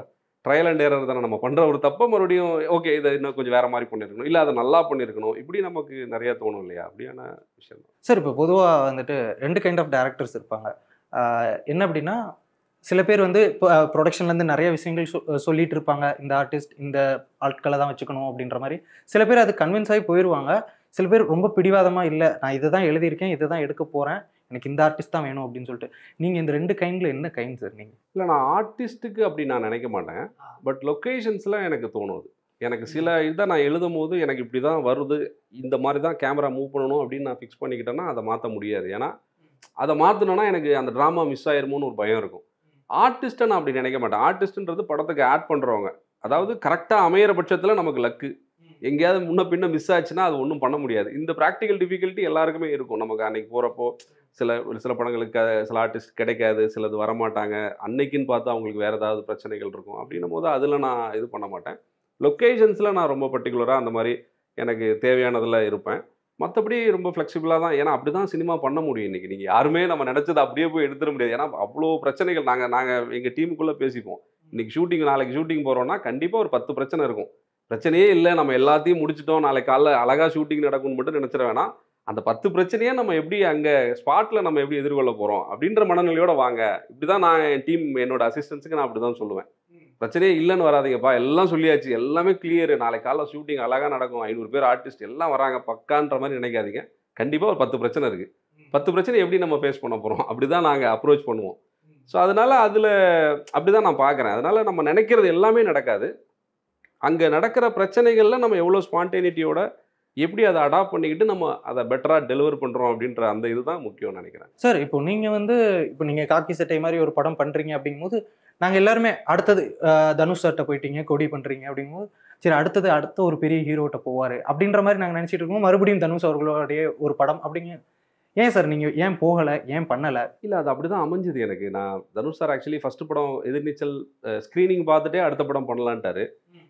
ட்ரையல் அண்ட் எரர் தானே நம்ம பண்ணுற ஒரு தப்பை மறுபடியும் ஓகே இதை இன்னும் கொஞ்சம் வேற மாதிரி பண்ணியிருக்கணும் இல்லை அதை நல்லா பண்ணியிருக்கணும் இப்படி நமக்கு நிறைய தோணும் இல்லையா அப்படியான விஷயம் தான் சார் இப்போ பொதுவாக வந்துட்டு ரெண்டு கைண்ட் ஆஃப் டேரக்டர்ஸ் இருப்பாங்க ஆஹ் என்ன அப்படின்னா சில பேர் வந்து இப்போ ப்ரொடக்ஷன்லேருந்து நிறைய விஷயங்கள் சொ- சொல்லிட்டு இருப்பாங்க இந்த ஆர்டிஸ்ட் இந்த ஆட்களை தான் வச்சுக்கணும் அப்படின்ற மாதிரி சில பேர் அது கன்வின்ஸ் ஆகி போயிடுவாங்க சில பேர் ரொம்ப பிடிவாதமாக இல்லை நான் இதை தான் எழுதியிருக்கேன் இதை தான் எடுக்க போகிறேன் எனக்கு இந்த ஆர்டிஸ்ட் தான் வேணும் அப்படின்னு சொல்லிட்டு நீங்கள் இந்த ரெண்டு கைண்டில் என்ன கைண்ட் சார் நீங்கள் இல்லை நான் ஆர்டிஸ்ட்டுக்கு அப்படி நான் நினைக்க மாட்டேன் பட் லொக்கேஷன்ஸில் எனக்கு தோணுது எனக்கு சில இதை நான் எழுதும் போது எனக்கு இப்படி தான் வருது இந்த மாதிரி தான் கேமரா மூவ் பண்ணணும் அப்படின்னு நான் ஃபிக்ஸ் பண்ணிக்கிட்டேன்னா அதை மாற்ற முடியாது ஏன்னா அதை மாற்றணும்னா எனக்கு அந்த ட்ராமா மிஸ் ஆயிருமோன்னு ஒரு பயம் இருக்கும் ஆர்டிஸ்ட்டை நான் அப்படி நினைக்க மாட்டேன் ஆர்டிஸ்ட்ன்றது படத்துக்கு ஆட் பண்ணுறவங்க அதாவது கரெக்டாக அமையிற பட்சத்தில் நமக்கு லக்கு எங்கேயாவது முன்ன பின்ன மிஸ் ஆச்சுன்னா அது ஒன்றும் பண்ண முடியாது இந்த ப்ராக்டிக்கல் டிஃபிகல்ட்டி எல்லாருக்குமே இருக்கும் நமக்கு அன்னைக்கு போகிறப்போ சில ஒரு சில படங்களுக்கு அஹ், சில ஆர்டிஸ்ட் கிடைக்காது சிலது வரமாட்டாங்க அன்னைக்குன்னு பார்த்து அவங்களுக்கு வேறு ஏதாவது பிரச்சனைகள் இருக்கும் அப்படின்னும் போது அதில் நான் இது பண்ண மாட்டேன் லொக்கேஷன்ஸில் நான் ரொம்ப பர்டிகுலராக அந்த மாதிரி எனக்கு தேவையானதில் இருப்பேன் மற்றபடி ரொம்ப ஃப்ளெக்சிபிளாக தான் ஏன்னா அப்படி தான் சினிமா பண்ண முடியும் இன்றைக்கி நீங்கள் யாருமே நம்ம நினச்சது அப்படியே போய் எடுத்துட முடியாது ஏன்னா அவ்வளோ பிரச்சனைகள் நாங்கள் நாங்கள் எங்கள் டீமுக்குள்ளே பேசிப்போம் இன்றைக்கி ஷூட்டிங் நாளைக்கு ஷூட்டிங் போகிறோன்னா கண்டிப்பாக ஒரு பத்து பிரச்சனை இருக்கும் பிரச்சனையே இல்லை நம்ம எல்லாத்தையும் முடிச்சிட்டோம் நாளைக்கு காலைல அழகாக ஷூட்டிங் நடக்கும்னு மட்டும் நினச்சிட வேணாம் அந்த பத்து பிரச்சனையே நம்ம எப்படி அங்கே ஸ்பாட்டில் நம்ம எப்படி எதிர்கொள்ள போகிறோம் அப்படின்ற மனநிலையோட வாங்க இப்படி தான் நான் என் டீம் என்னோட அசிஸ்டன்ஸுக்கு நான் அப்படி தான் சொல்லுவேன் பிரச்சனையே இல்லைன்னு வராதீங்கப்பா எல்லாம் சொல்லியாச்சு எல்லாமே கிளியர் நாளைக்கு காலைல ஷூட்டிங் அழகாக நடக்கும் ஐநூறு பேர் ஆர்டிஸ்ட் எல்லாம் வராங்க பக்கான்ற மாதிரி நினைக்காதீங்க கண்டிப்பாக ஒரு பத்து பிரச்சனை இருக்குது பத்து பிரச்சனை எப்படி நம்ம ஃபேஸ் பண்ண போகிறோம் அப்படி தான் நாங்கள் அப்ரோச் பண்ணுவோம் ஸோ அதனால் அதில் அப்படி தான் நான் பார்க்குறேன் அதனால் நம்ம நினைக்கிறது எல்லாமே நடக்காது அங்கே நடக்கிற பிரச்சனைகளில் நம்ம எவ்வளோ ஸ்பான்டேனிட்டியோட எப்படி அதை அடாப்ட் பண்ணிக்கிட்டு நம்ம அதை பெட்டராக டெலிவர் பண்ணுறோம் அப்படின்ற அந்த இதுதான் முக்கியம்னு நினைக்கிறேன் சார் இப்போ நீங்கள் வந்து இப்போ நீங்கள் காக்கி சட்டை மாதிரி ஒரு படம் பண்ணுறீங்க அப்படிங்கும்போது நாங்கள் எல்லாருமே அடுத்தது ஆஹ், தனுஷ் சார்ட்ட போயிட்டீங்க கொடி பண்ணுறீங்க அப்படிங்கும்போது சரி அடுத்தது அடுத்த ஒரு பெரிய ஹீரோட்ட போவார் அப்படின்ற மாதிரி நாங்கள் நினச்சிட்டு இருக்கோம் மறுபடியும் தனுஷ் அவர்களுடைய ஒரு படம் அப்படிங்க ஏன் சார் நீங்கள் ஏன் போகலை ஏன் பண்ணலை இல்லை அது அப்படி தான் அமைஞ்சுது எனக்கு நான் தனுஷ் சார் ஆக்சுவலி ஃபஸ்ட்டு படம் எதிர்நீச்சல் ஸ்க்ரீனிங் பார்த்துட்டே அடுத்த படம் பண்ணலான்ட்டாரு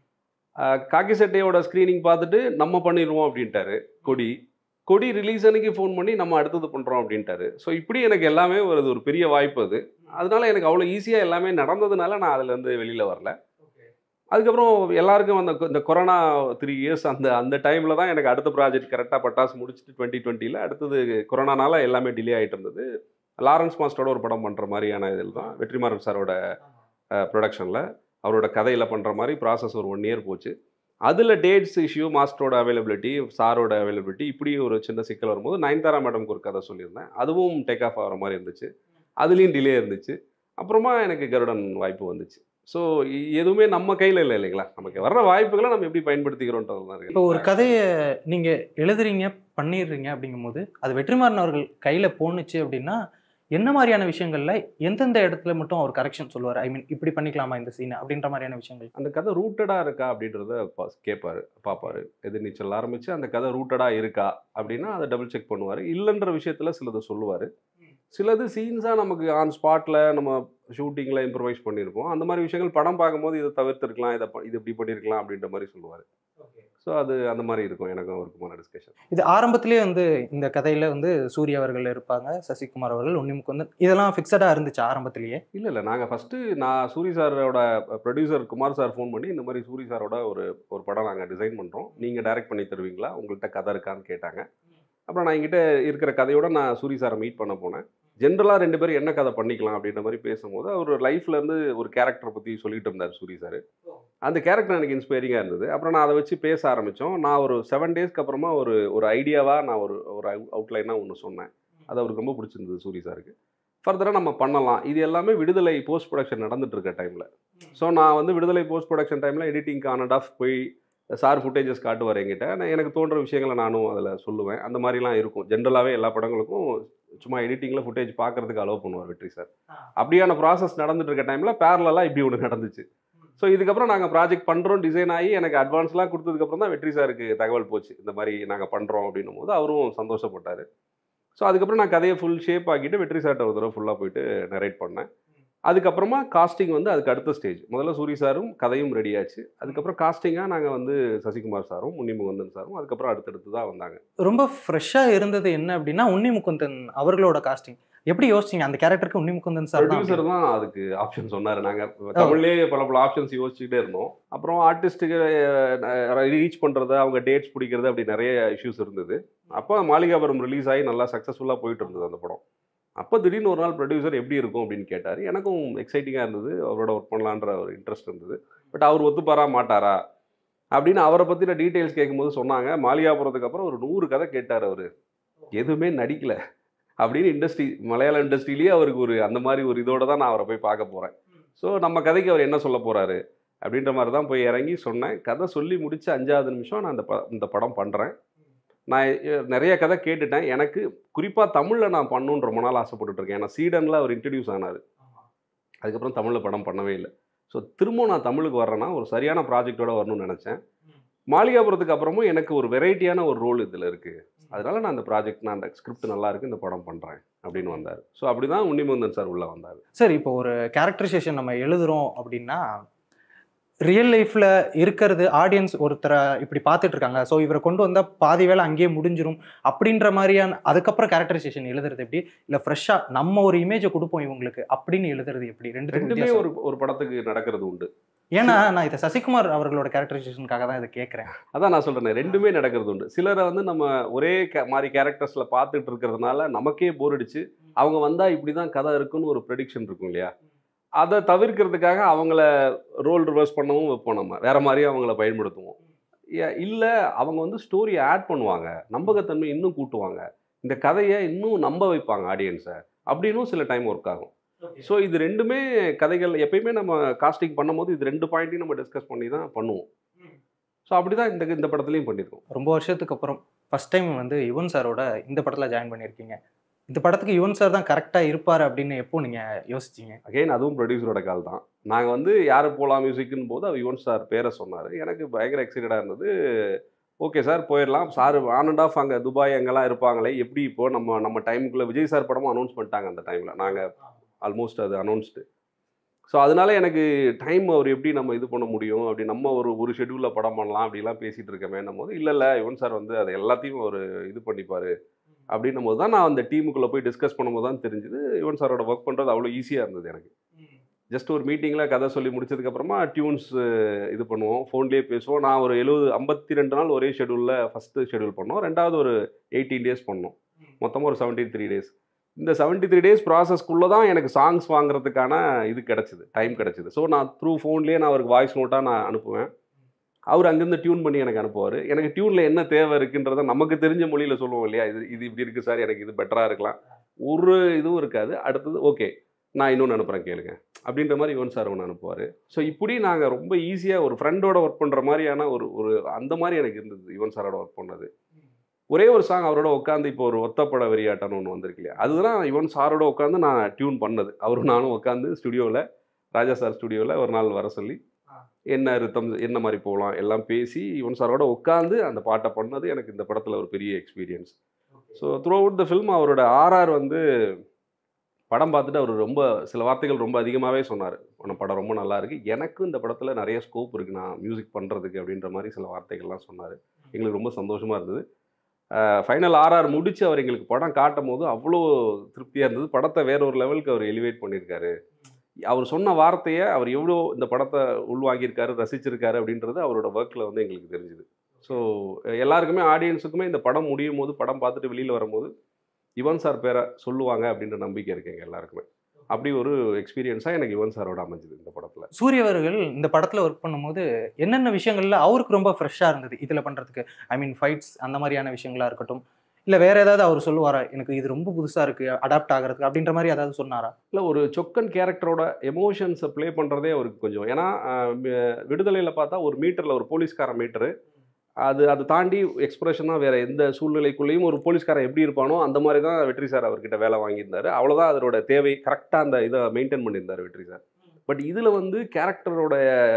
அஹ், காக்கி சட்டையோட ஸ்க்ரீனிங் பார்த்துட்டு நம்ம பண்ணிடுவோம் அப்படின்ட்டாரு கொடி கொடி ரிலீஸ் அன்னைக்கு ஃபோன் பண்ணி நம்ம அடுத்தது பண்ணுறோம் அப்படின்ட்டாரு ஸோ இப்படி எனக்கு எல்லாமே ஒரு ஒரு பெரிய வாய்ப்பு அது அதனால எனக்கு அவ்வளோ ஈஸியாக எல்லாமே நடந்ததுனால நான் அதுலேருந்து வெளியில் வரல அதுக்கப்புறம் எல்லாருக்கும் அந்த கொ- இந்த கொரோனா த்ரீ இயர்ஸ் அந்த அந்த டைமில் தான் எனக்கு அடுத்த ப்ராஜெக்ட் கரெக்டாக பட்டாசு முடிச்சுட்டு டுவெண்ட்டி டுவெண்ட்டியில் அடுத்தது கொரோனானால எல்லாமே டிலே ஆகிட்டு இருந்தது லாரன்ஸ் மாஸ்டரோட ஒரு படம் பண்ணுற மாதிரியான இதில் தான் வெற்றிமாறன் சாரோட ப்ரொடக்ஷனில் அவரோட கதையில் பண்ணுற மாதிரி ப்ராசஸ் ஒரு ஒன் இயர் போச்சு அதில் டேட்ஸ் இஷ்யூ மாஸ்டரோட அவைலபிலிட்டி சாரோட அவைலபிலிட்டி இப்படி ஒரு சின்ன சிக்கல் வரும்போது நயன்தாரா மேடம்க்கு ஒரு கதை சொல்லியிருந்தேன் அதுவும் டேக் ஆஃப் ஆகிற மாதிரி இருந்துச்சு அதுலேயும் டிலே இருந்துச்சு அப்புறமா எனக்கு கருடன் வாய்ப்பு வந்துச்சு ஸோ எதுவுமே நம்ம கையில் இல்லை இல்லைங்களா நமக்கு வர்ற வாய்ப்புகளை நம்ம எப்படி பயன்படுத்திக்கிறோன்றது தான் இப்போ இருக்கு ஒரு கதையை நீங்கள் எழுதுறீங்க பண்ணிடுறீங்க அப்படிங்கும்போது அது வெற்றிமாறன் அவர்கள் கையில் போணுச்சு அப்படின்னா என்ன மாதிரியான விஷயங்கள்ல எந்தெந்த இடத்துல மட்டும் அவர் கரெக்ஷன் சொல்லுவார் ஐ மீன் இப்படி பண்ணிக்கலாமா இந்த சீன் அப்படின்ற மாதிரியான விஷயங்கள் அந்த கதை ரூட்டடாக இருக்கா அப்படின்றத பா- கேட்பாரு பார்ப்பாரு எதிர்நீச்சல் ஆரம்பித்து அந்த கதை ரூட்டடாக இருக்கா அப்படின்னா அதை டபுள் செக் பண்ணுவார் இல்லைன்ற விஷயத்தில் சிலது சொல்லுவார் சிலது சீன்ஸாக நமக்கு ஆன் ஸ்பாட்டில் நம்ம ஷூட்டிங்கில் இம்ப்ரவைஸ் பண்ணியிருப்போம் அந்த மாதிரி விஷயங்கள் படம் பார்க்கும்போது இதை தவிர்த்திருக்கலாம் இதை ப- இது இப்படி பண்ணியிருக்கலாம் அப்படின்ற மாதிரி சொல்லுவார் ஸோ அது அந்த மாதிரி இருக்கும் எனக்கும் அவருக்குமான டிஸ்கஷன் இது ஆரம்பத்திலேயே வந்து இந்த கதையில வந்து சூர்யா அவர்கள் இருப்பாங்க சசிகுமார் அவர்கள் உன்னிமுக்குந்தன் இதெல்லாம் ஃபிக்ஸடாக இருந்துச்சு ஆரம்பத்திலேயே இல்லை இல்லை நாங்கள் ஃபஸ்ட்டு நான் சூரி சாரோட ப்ரொடியூசர் குமார் சார் ஃபோன் பண்ணி இந்த மாதிரி சூரி சாரோட ஒரு ஒரு படம் நாங்கள் டிசைன் பண்ணுறோம் நீங்கள் டைரக்ட் பண்ணி தருவீங்களா உங்கள்கிட்ட கதை இருக்கான்னு கேட்டாங்க அப்புறம் நான் என்கிட்ட இருக்கிற கதையோட நான் சூரி சாரை மீட் பண்ண போனேன் ஜென்ரலாக ரெண்டு பேரும் என்ன கதை பண்ணிக்கலாம் அப்படின்ற மாதிரி பேசும்போது அவர் லைஃப்லேருந்து ஒரு கேரக்டரை பற்றி சொல்லிட்டு இருந்தார் சூரி சார் அந்த கேரக்டர் எனக்கு இன்ஸ்பைரிங்காக இருந்தது அப்புறம் நான் அதை வச்சு பேச ஆரம்பித்தோம் நான் ஒரு செவன் டேஸ்க்கு அப்புறமா ஒரு ஒரு ஐடியாவாக நான் ஒரு ஒரு அவுட்லைனாக ஒன்று சொன்னேன் அது அவருக்கு ரொம்ப பிடிச்சிருந்தது சூரி சாருக்கு ஃபர்தராக நம்ம பண்ணலாம் இது எல்லாமே விடுதலை போஸ்ட் ப்ரொடக்ஷன் நடந்துட்டு இருக்க டைமில் ஸோ நான் வந்து விடுதலை போஸ்ட் ப்ரொடக்ஷன் டைமில் எடிட்டிங்க்கு ஆன் அண்ட் ஆஃப் போய் சார் ஃபுட்டேஜஸ் காட்டுவார் என்கிட்ட நான் எனக்கு தோன்ற விஷயங்களை நானும் அதில் சொல்லுவேன் அந்த மாதிரிலாம் இருக்கும் ஜென்ரலாகவே எல்லா படங்களுக்கும் சும்மா எடிட்டிங்கில் ஃபுட்டேஜ் பார்க்கறதுக்கு அலோவ் பண்ணுவார் வெற்றி சார் அப்படியான ப்ராசஸ் நடந்துட்டு இருக்க டைமில் பேரலாக இப்படி ஒன்று நடந்துச்சு ஸோ இதுக்கப்புறம் நாங்கள் ப்ராஜெக்ட் பண்ணுறோம் டிசைன் ஆகி எனக்கு அட்வான்ஸ்லாம் கொடுத்ததுக்கப்புறம் தான் வெற்றி சாருக்கு தகவல் போச்சு இந்த மாதிரி நாங்கள் பண்ணுறோம் அப்படின்னும் போது அவரும் சந்தோஷப்பட்டார் ஸோ அதுக்கப்புறம் நான் கதையை ஃபுல் ஷேப் ஆக்கிட்டு வெற்றி சார்ட்ட ஒரு தடவை ஃபுல்லாக போயிட்டு நரேட் பண்ணேன் அதுக்கப்புறமா காஸ்டிங் வந்து அதுக்கு அடுத்த ஸ்டேஜ் முதல்ல சூரி சாரும் கதையும் ரெடி ஆச்சு அதுக்கப்புறம் காஸ்டிங்காக நாங்கள் வந்து சசிகுமார் சாரும் முன்னிமுகந்தன் சாரும் அதுக்கப்புறம் அடுத்தடுத்து தான் வந்தாங்க ரொம்ப ஃப்ரெஷ்ஷாக இருந்தது என்ன அப்படின்னா உன்னி முகுந்தன் அவர்களோட காஸ்டிங் எப்படி யோசிச்சீங்க அந்த கேரக்டருக்கு உன்னி முகுந்தன் சார் தான் ப்ரொடியூசர் தான் அதுக்கு ஆப்ஷன் சொன்னார் நாங்கள் தமிழ்லேயே பல பல ஆப்ஷன்ஸ் யோசிச்சுக்கிட்டே இருந்தோம் அப்புறம் ஆர்டிஸ்ட்டுக்கு ரீச் பண்ணுறது அவங்க டேட்ஸ் பிடிக்கிறது அப்படி நிறைய இஷ்யூஸ் இருந்தது அப்போ மாளிகாபுரம் ரிலீஸ் ஆகி நல்லா சக்ஸஸ்ஃபுல்லாக போயிட்டு இருந்தது அந்த படம் அப்போ திடீர்னு ஒரு நாள் ப்ரொடியூசர் எப்படி இருக்கும் அப்படின்னு கேட்டார் எனக்கும் எக்ஸைட்டிங்காக இருந்தது அவரோட ஒர்க் பண்ணலான்ற ஒரு இன்ட்ரெஸ்ட் இருந்தது பட் அவர் ஒத்துப்பாரா மாட்டாரா அப்படின்னு அவரை பற்றின டீட்டெயில்ஸ் கேட்கும்போது சொன்னாங்க மாளிகாபுரத்துக்கு அப்புறம் ஒரு நூறு கதை கேட்டார் அவர் எதுவுமே நடிக்கல அப்படின்னு இண்டஸ்ட்ரி மலையாள இண்டஸ்ட்ரியிலேயே அவருக்கு ஒரு அந்த மாதிரி ஒரு இதோட தான் நான் அவரை போய் பார்க்க போகிறேன் ஸோ நம்ம கதைக்கு அவர் என்ன சொல்ல போகிறாரு அப்படின்ற மாதிரி தான் போய் இறங்கி சொன்னேன் கதை சொல்லி முடிச்ச அஞ்சாவது நிமிஷம் நான் அந்த ப இந்த படம் பண்ணுறேன் நான் எ- நிறைய கதை கேட்டுட்டேன் எனக்கு குறிப்பாக தமிழில் நான் பண்ணணுன்னு ரொம்ப நாள் ஆசைப்பட்டுட்டு இருக்கேன் ஏன்னா சீடனில் அவர் இன்ட்ரடியூஸ் ஆனார் அதுக்கப்புறம் தமிழில் படம் பண்ணவே இல்லை ஸோ திரும்ப நான் தமிழுக்கு வர்றேன்னா ஒரு சரியான ப்ராஜெக்டோட வரணும்னு நினச்சேன் மாளிகாபுரத்துக்கு அப்புறமும் எனக்கு ஒரு வெரைட்டியான ஒரு ரோல் இதில் இருக்குது அதனால நான் அந்த ப்ராஜெக்ட் நான் அந்த ஸ்கிரிப்ட் நல்லா இருக்கு இந்த படம் பண்ணுறேன் அப்படின்னு வந்தார் ஸோ அப்படி தான் உன்னிமுந்தன் சார் உள்ளே வந்தார் சரி இப்போ ஒரு கேரக்டரைசேஷன் நம்ம எழுதுறோம் அப்படின்னா ரியல் லைஃப்ல இருக்கிறது ஆடியன்ஸ் ஒருத்தரை இப்படி பார்த்துட்டு இருக்காங்க ஸோ இவரை கொண்டு வந்தா பாதி வேலை அங்கேயே முடிஞ்சிரும் அப்படின்ற மாதிரியான அதுக்கப்புறம் கேரக்டரைசேஷன் எழுதுறது எப்படி இல்லை ஃப்ரெஷ்ஷாக நம்ம ஒரு இமேஜை கொடுப்போம் இவங்களுக்கு அப்படின்னு எழுதுறது எப்படி ரெண்டு ரெண்டுமே ஒரு ஒரு படத்துக்கு நடக்கிறது உண்டு ஏன்னா நான் இதை சசிகுமார் அவர்களோட கேரக்டரைசேஷனுக்காக தான் இதை கேட்குறேன் அதான் நான் சொல்றேனே ரெண்டுமே நடக்கிறது உண்டு சிலரை வந்து நம்ம ஒரே ca- மாதிரி கேரக்டர்ஸ்ல பார்த்துட்டு இருக்கிறதுனால நமக்கே போர் அடிச்சு அவங்க வந்தா இப்படி தான் கதை இருக்குன்னு ஒரு ப்ரெடிக்ஷன் இருக்கும் இல்லையா அதை தவிர்க்கிறதுக்காக அவங்கள ரோல் ரிவர்ஸ் பண்ணவும் வைப்போம் நம்ம வேற மாதிரியும் அவங்கள பயன்படுத்துவோம் ஏ- இல்ல அவங்க வந்து ஸ்டோரியை ஆட் பண்ணுவாங்க நம்பகத்தன்மை இன்னும் கூட்டுவாங்க இந்த கதையை இன்னும் நம்ப வைப்பாங்க ஆடியன்ஸை அப்படின்னும் சில டைம் ஒர்க் ஆகும் ஸோ இது ரெண்டுமே கதைகள் எப்பயுமே நம்ம காஸ்டிங் பண்ணும்போது இது ரெண்டு பாயிண்ட்டையும் நம்ம டிஸ்கஸ் பண்ணி தான் பண்ணுவோம் ஸோ அப்படி தான் இந்த இந்த படத்துலையும் பண்ணியிருக்கோம் ரொம்ப வருஷத்துக்கு அப்புறம் ஃபர்ஸ்ட் டைம் வந்து யுவன் சாரோட இந்த படத்தில் ஜாயின் பண்ணியிருக்கீங்க இந்த படத்துக்கு யுவன் சார் தான் கரெக்டாக இருப்பார் அப்படின்னு எப்போ நீங்கள் யோசிச்சீங்க அகைன் அதுவும் ப்ரொடியூசரோட கால் தான் நாங்கள் வந்து யார் போகலாம் மியூசிக்னு போது அவர் யுவன் சார் பேரை சொன்னார் எனக்கு பயங்கர எக்ஸைட்டடாக இருந்தது ஓகே சார் போயிடலாம் சார் ஆன் அண்ட் ஆஃப் அங்கே துபாய் அங்கெல்லாம் இருப்பாங்களே எப்படி இப்போ நம்ம நம்ம டைமுக்குள்ளே விஜய் சார் படமும் அனௌன்ஸ் பண்ணிட்டாங்க அந்த டைமில் நாங்கள் ஆல்மோஸ்ட் அது அனௌன்ஸ்டு ஸோ அதனால எனக்கு டைம் அவர் எப்படி நம்ம இது பண்ண முடியும் அப்படி நம்ம ஒரு ஒரு ஷெடியூலில் படம் பண்ணலாம் அப்படிலாம் பேசிகிட்டு இருக்கமேன்னும் போது இல்லை இல்லை யுவன் சார் வந்து அதை எல்லாத்தையும் அவர் இது பண்ணிப்பார் அப்படின்னும் போது தான் நான் அந்த டீமுக்குள்ளே போய் டிஸ்கஸ் பண்ணும்போது தான் தெரிஞ்சுது யுவன் சாரோட ஒர்க் பண்ணுறது அவ்வளோ ஈஸியாக இருந்தது எனக்கு ஜஸ்ட் ஒரு மீட்டிங்கில் கதை சொல்லி முடிச்சதுக்கப்புறமா டியூன்ஸ் இது பண்ணுவோம் ஃபோன்லேயே பேசுவோம் நான் ஒரு எழுபது ஐம்பத்தி ரெண்டு நாள் ஒரே ஷெடியூலில் ஃபஸ்ட்டு ஷெடியூல் பண்ணோம் ரெண்டாவது ஒரு எயிட்டீன் டேஸ் பண்ணோம் மொத்தமாக ஒரு செவன்ட்டி த்ரீ டேஸ் இந்த செவன்ட்டி த்ரீ டேஸ் ப்ராசஸ்க்குள்ளே தான் எனக்கு சாங்ஸ் வாங்குறதுக்கான இது கிடச்சிது டைம் கிடச்சிது ஸோ நான் த்ரூ ஃபோன்லேயே நான் அவருக்கு வாய்ஸ் நோட்டாக நான் அனுப்புவேன் அவர் அங்கேருந்து டியூன் பண்ணி எனக்கு அனுப்புவார் எனக்கு டியூனில் என்ன தேவை இருக்குன்றதை நமக்கு தெரிஞ்ச மொழியில் சொல்லுவோம் இல்லையா இது இது இப்படி இருக்குது சார் எனக்கு இது பெட்டராக இருக்கலாம் ஒரு இதுவும் இருக்காது அடுத்தது ஓகே நான் இன்னொன்று அனுப்புகிறேன் கேளுங்க அப்படின்ற மாதிரி யுவன் சார் ஒன்று அனுப்புவார் ஸோ இப்படி நாங்கள் ரொம்ப ஈஸியாக ஒரு ஃப்ரெண்டோட ஒர்க் பண்ணுற மாதிரியான ஒரு ஒரு அந்த மாதிரி எனக்கு இருந்தது யுவன் சாரோட ஒர்க் பண்ணது ஒரே ஒரு சாங் அவரோட உட்காந்து இப்போ ஒரு ஒத்தப்பட வெறியாட்டம்னு ஒன்று வந்திருக்கு இல்லையா அதுதான் யுவன் சாரோட உட்காந்து நான் டியூன் பண்ணது அவரும் நானும் உட்காந்து ஸ்டுடியோவில் ராஜா சார் ஸ்டுடியோவில் ஒரு நாள் வர சொல்லி என்ன ரித்தம் என்ன மாதிரி போகலாம் எல்லாம் பேசி யுவன் சாரோட உட்காந்து அந்த பாட்டை பண்ணது எனக்கு இந்த படத்தில் ஒரு பெரிய experience so throughout the film அவரோட ஆர்ஆர் வந்து படம் பார்த்துட்டு அவர் ரொம்ப சில வார்த்தைகள் ரொம்ப அதிகமாகவே சொன்னார் உன படம் ரொம்ப நல்லா இருக்கு எனக்கும் இந்த படத்தில் நிறைய ஸ்கோப் இருக்குது நான் மியூசிக் பண்ணுறதுக்கு அப்படின்ற மாதிரி சில வார்த்தைகள்லாம் சொன்னார் எங்களுக்கு ரொம்ப சந்தோஷமாக இருந்தது ஃபைனல் ஆர்ஆர் முடிச்சு அவர் எங்களுக்கு படம் காட்டும் போது அவ்வளோ திருப்தியாக இருந்தது படத்தை வேற ஒரு லெவலுக்கு அவர் எலிவேட் பண்ணியிருக்காரு அவர் சொன்ன வார்த்தையை அவர் எவ்வளோ இந்த படத்தை உள்வாங்கியிருக்காரு ரசிச்சிருக்காரு அப்படின்றது அவரோட ஒர்க்கில் வந்து எங்களுக்கு தெரிஞ்சுது ஸோ எல்லாருக்குமே ஆடியன்ஸுக்குமே இந்த படம் முடியும் போது படம் பார்த்துட்டு வெளியில் வரும்போது யுவன் சார் பேரை சொல்லுவாங்க அப்படின்ற நம்பிக்கை இருக்கு எங்க எல்லாருக்குமே அப்படி ஒரு எக்ஸ்பீரியன்ஸாக எனக்கு யுவன் சாரோட அமைஞ்சது இந்த படத்தில் சூரிய அவர்கள் இந்த படத்தில் ஒர்க் பண்ணும்போது என்னென்ன விஷயங்கள்ல அவருக்கு ரொம்ப ஃப்ரெஷ்ஷாக இருந்தது இதில் பண்ணுறதுக்கு ஐ மீன் ஃபைட்ஸ் அந்த மாதிரியான விஷயங்களா இருக்கட்டும் இல்லை வேற ஏதாவது அவர் சொல்லுவாரா எனக்கு இது ரொம்ப புதுசாக இருக்கு அடாப்ட் ஆகிறதுக்கு அப்படின்ற மாதிரி ஏதாவது சொன்னாரா இல்லை ஒரு சொக்கன் கேரக்டரோட எமோஷன்ஸை ப்ளே பண்ணுறதே அவருக்கு கொஞ்சம் ஏன்னா விடுதலையில் பார்த்தா ஒரு மீட்டரில் ஒரு போலீஸ்கார மீட்டரு அது அதை தாண்டி எக்ஸ்பிரஷனாக வேறு எந்த சூழ்நிலைக்குள்ளேயும் ஒரு போலீஸ்காரன் எப்படி இருப்பானோ அந்த மாதிரி தான் வெற்றி சார் அவர்கிட்ட வேலை வாங்கியிருந்தார் அவ்வளோதான் அதோட தேவை கரெக்டாக அந்த இதை மெயின்டைன் பண்ணியிருந்தார் வெற்றி சார் பட் இதில் வந்து கேரக்டரோட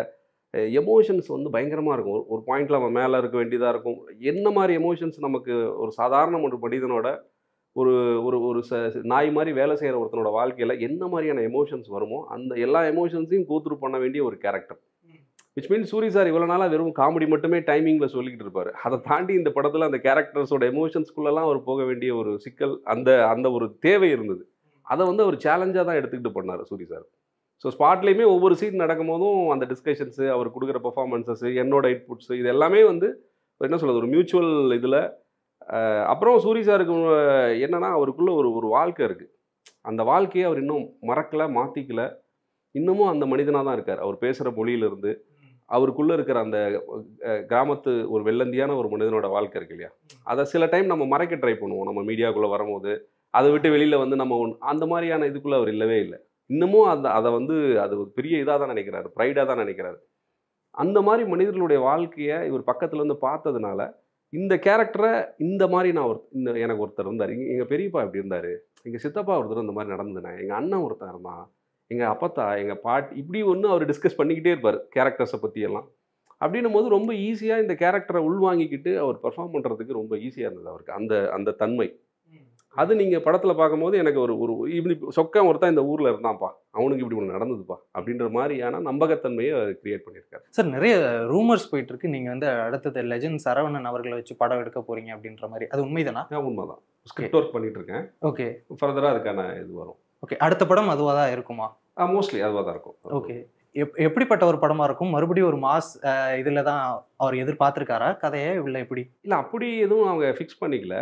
எமோஷன்ஸ் வந்து பயங்கரமாக இருக்கும் ஒரு ஒரு பாயிண்டில் அவன் மேலே இருக்க வேண்டியதாக இருக்கும் என்ன மாதிரி எமோஷன்ஸ் நமக்கு ஒரு சாதாரண ஒரு மனிதனோட ஒரு ஒரு ஒரு ச நாய் மாதிரி வேலை செய்கிற ஒருத்தனோட வாழ்க்கையில் என்ன மாதிரியான எமோஷன்ஸ் வருமோ அந்த எல்லா எமோஷன்ஸையும் கூத்துரு பண்ண வேண்டிய ஒரு character which mean Soori sir இவ்வளோ நாளாக வெறும் காமெடி மட்டுமே டைமிங்கில் சொல்லிக்கிட்டு இருப்பார் அதை தாண்டி இந்த படத்தில் அந்த கேரக்டர்ஸோட எமோஷன்ஸ்குள்ளெல்லாம் அவர் போக வேண்டிய ஒரு சிக்கல் அந்த அந்த ஒரு தேவை இருந்தது அதை வந்து அவர் சேலஞ்சாக தான் எடுத்துக்கிட்டு பண்ணார் சூரி சார் ஸோ ஸ்பாட்லேயுமே ஒவ்வொரு சீன் நடக்கும்போதும் அந்த டிஸ்கஷன்ஸு அவர் கொடுக்குற பர்ஃபார்மன்ஸஸ் என்னோட இன்புட்ஸ் இது எல்லாமே வந்து என்ன சொல்கிறது ஒரு மியூச்சுவல் இதில் அப்புறம் சூரி சாருக்கு அஹ், என்னன்னா அவருக்குள்ள ஒரு ஒரு வாழ்க்கை இருக்குது அந்த வாழ்க்கையை அவர் இன்னும் மறக்கல மாற்றிக்கல இன்னமும் அந்த மனிதனாக தான் இருக்கார் அவர் பேசுகிற மொழியிலிருந்து அவருக்குள்ளே இருக்கிற அந்த அஹ், கிராமத்து ஒரு வெள்ளந்தியான ஒரு மனிதனோட வாழ்க்கை இருக்கு இல்லையா அதை சில டைம் நம்ம மறைக்க ட்ரை பண்ணுவோம் நம்ம மீடியாக்குள்ளே வரும்போது அதை விட்டு வெளியில் வந்து நம்ம ஒன் அந்த மாதிரியான இதுக்குள்ளே அவர் இல்லவே இல்லை இன்னமும் அந்த அதை வந்து அது ஒரு பெரிய இதாக தான் நினைக்கிறாரு ப்ரைடாக தான் நினைக்கிறாரு அந்த மாதிரி மனிதர்களுடைய வாழ்க்கையை இவர் பக்கத்துல இருந்து பார்த்ததுனால இந்த கேரக்டரை இந்த மாதிரி நான் ஒரு இந்த எனக்கு ஒருத்தர் இருந்தார் எங்கள் எங்கள் பெரியப்பா இப்படி இருந்தார் எங்கள் சித்தப்பா ஒருத்தர் இந்த மாதிரி நடந்துனேன் எங்கள் அண்ணன் ஒருத்தன் இருந்தான் எங்கள் அப்பத்தா எங்கள் பாட்டி இப்படி ஒன்று அவர் டிஸ்கஸ் பண்ணிக்கிட்டே இருப்பார் கேரக்டர்ஸை பற்றியெல்லாம் அப்படின்னும் போது ரொம்ப ஈஸியாக இந்த கேரக்டரை உள்வாங்கிக்கிட்டு அவர் பெர்ஃபார்ம் பண்ணுறதுக்கு ரொம்ப ஈஸியாக இருந்தது அவருக்கு அந்த அந்த தன்மை அது நீங்கள் படத்தில் பார்க்கும்போது எனக்கு ஒரு ஒரு இப்படி சொக்கம் ஒருத்தன் இந்த ஊரில் இருந்தான்ப்பா அவனுக்கு இப்படி ஒன்று நடந்ததுப்பா அப்படின்ற மாதிரியான நம்பகத்தன்மையை கிரியேட் பண்ணியிருக்காரு சார் நிறைய ரூமர்ஸ் போயிட்டு இருக்கு நீங்க வந்து அடுத்தது லெஜண்ட் சரவணன் அவர்களை வச்சு படம் எடுக்க போறீங்க அப்படின்ற மாதிரி அது உண்மைதானா ஏன் உண்மைதான் ஸ்கிரிப்ட் ஒர்க் பண்ணிட்டு இருக்கேன் ஓகே ஃபர்தராக அதுக்கான இது வரும் ஓகே அடுத்த படம் அதுவாக தான் இருக்குமா மோஸ்ட்லி அதுவாக தான் இருக்கும் ஓகே எப் எப்படிப்பட்ட ஒரு படமா இருக்கும் மறுபடியும் ஒரு மாஸ் இதில் தான் அவர் எதிர்பார்த்திருக்காரா கதையை இல்லை எப்படி இல்லை அப்படி எதுவும் அவங்க ஃபிக்ஸ் பண்ணிக்கல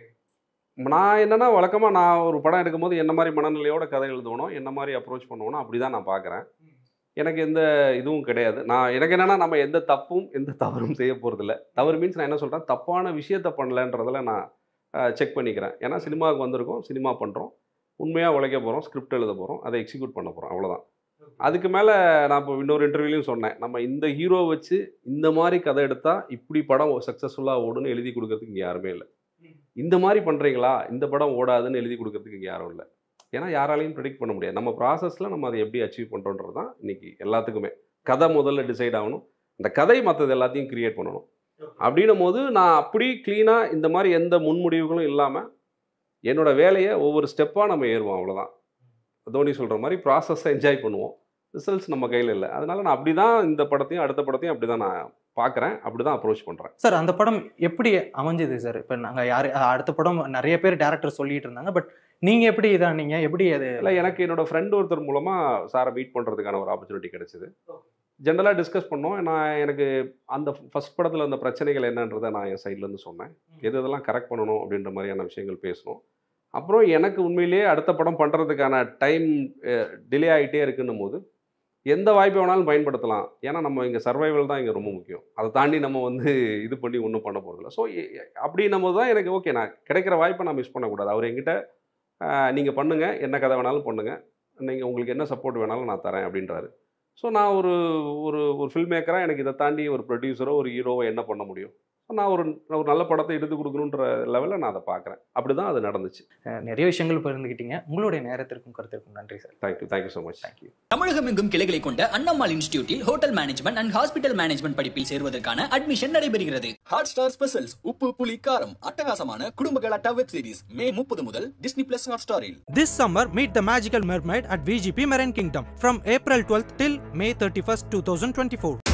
நான் என்னன்னா வழக்கமாக நான் ஒரு படம் எடுக்கும்போது என்ன மாதிரி மனநிலையோட கதை எழுதுவனோ என்ன மாதிரி அப்ரோச் பண்ணுவோனோ அப்படி தான் நான் பார்க்குறேன் எனக்கு எந்த இதுவும் கிடையாது நான் எனக்கு என்னன்னா நம்ம எந்த தப்பும் எந்த தவறும் செய்ய போகிறதில்ல தவறு மீன்ஸ் நான் என்ன சொல்கிறேன் தப்பான விஷயத்த பண்ணலன்றதில் நான் செக் பண்ணிக்கிறேன் ஏன்னா சினிமாவுக்கு வந்திருக்கோம் சினிமா பண்ணுறோம் உண்மையாக உழைக்க போகிறோம் ஸ்கிரிப்ட் எழுத போகிறோம் அதை எக்ஸிக்யூட் பண்ண போகிறோம் அவ்வளோதான் அதுக்கு மேலே நான் இப்போ இன்னொரு இன்டர்வியூலையும் சொன்னேன் நம்ம இந்த ஹீரோ வச்சு இந்த மாதிரி கதை எடுத்தால் இப்படி படம் சக்ஸஸ்ஃபுல்லாக ஓடுன்னு எழுதி கொடுக்கறதுக்கு இங்கே யாருமே இல்லை இந்த மாதிரி பண்ணுறீங்களா இந்த படம் ஓடாதுன்னு எழுதி கொடுக்கறதுக்கு இங்கே யாரும் இல்லை ஏன்னா யாராலையும் ப்ரெடிக்ட் பண்ண முடியாது நம்ம ப்ராசஸில் நம்ம அதை எப்படி அச்சீவ் பண்ணுறோன்றது தான் இன்னைக்கு எல்லாத்துக்குமே கதை முதல்ல டிசைட் ஆகணும் அந்த கதை மற்றது எல்லாத்தையும் கிரியேட் பண்ணணும் அப்படின்னும் போது நான் அப்படி க்ளீனாக இந்த மாதிரி எந்த முன்முடிவுகளும் இல்லாமல் என்னோட வேலையை ஒவ்வொரு ஸ்டெப்பாக நம்ம ஏறுவோம் அவ்வளோதான் தோனி சொல்கிற மாதிரி ப்ராசஸை என்ஜாய் பண்ணுவோம் ரிசல்ட்ஸ் நம்ம கையில் இல்லை அதனால நான் அப்படி தான் இந்த படத்தையும் அடுத்த படத்தையும் அப்படி தான் நான் பார்க்குறேன் அப்படி தான் அப்ரோச் பண்ணுறேன் சார் அந்த படம் எப்படி அமைஞ்சது சார் இப்போ நாங்கள் யார் அடுத்த படம் நிறைய பேர் டேரக்டர் சொல்லிட்டு இருந்தாங்க பட் நீங்கள் எப்படி இதானீங்க எப்படி அது இல்லை எனக்கு என்னோட ஃப்ரெண்ட் ஒருத்தர் மூலமாக சாரை மீட் பண்ணுறதுக்கான ஒரு ஆப்பர்ச்சுனிட்டி கிடைச்சிது ஜென்ரலாக டிஸ்கஸ் பண்ணோம் நான் எனக்கு அந்த ஃபர்ஸ்ட் படத்தில் அந்த பிரச்சனைகள் என்னன்றதை நான் என் சைட்லேருந்து சொன்னேன் எது எதெல்லாம் கரெக்ட் பண்ணணும் அப்படின்ற மாதிரியான விஷயங்கள் பேசணும் அப்புறம் எனக்கு உண்மையிலேயே அடுத்த படம் பண்ணுறதுக்கான டைம் டிலே ஆகிட்டே இருக்குன்னும் போது எந்த வாய்ப்பை வேணாலும் பயன்படுத்தலாம் ஏன்னா நம்ம இங்கே சர்வைவல் தான் இங்கே ரொம்ப முக்கியம் அதை தாண்டி நம்ம வந்து இது பண்ணி ஒன்றும் பண்ண போகிறதில்ல ஸோ அப்படின்னும் போது தான் எனக்கு ஓகே நான் கிடைக்கிற வாய்ப்பை நான் மிஸ் பண்ணக்கூடாது அவர் என்கிட்ட நீங்கள் பண்ணுங்கள் என்ன கதை வேணாலும் பண்ணுங்கள் நீங்கள் உங்களுக்கு என்ன சப்போர்ட் வேணாலும் நான் தரேன் அப்படின்றாரு ஸோ நான் ஒரு ஒரு ஒரு ஃபில்ம் மேக்கராக எனக்கு இதை தாண்டி ஒரு ப்ரொடியூசரோ ஒரு ஹீரோவோ என்ன பண்ண முடியும் நான் ஒரு ஒரு நல்ல படத்தை எடுத்து கொடுக்கணுன்ற லெவலில் நான் அதை பார்க்குறேன் அப்படி தான் அது நடந்துச்சு அஹ், நிறைய விஷயங்கள் பகிர்ந்துக்கிட்டீங்க உங்களுடைய நேரத்திற்கும் கருத்திற்கும் நன்றி sir thank you thank you so much thank you Tamilagam எங்கும் கிளைகளை கொண்ட அண்ணம்மாள் இன்ஸ்டிடியூட்டில் hotel management and hospital management படிப்பில் சேர்வதற்கான அட்மிஷன் நடைபெறுகிறது ஹாட் ஸ்டார் ஸ்பெஷல்ஸ் உப்பு புளி காரம் அட்டகாசமான குடும்ப கலாட்டா வெப் சீரிஸ் மே முப்பது முதல் டிஸ்னி பிளஸ் ஹாட் ஸ்டாரில் This summer, meet the magical mermaid at VGP Marine Kingdom from April 12th till May 31st, 2024.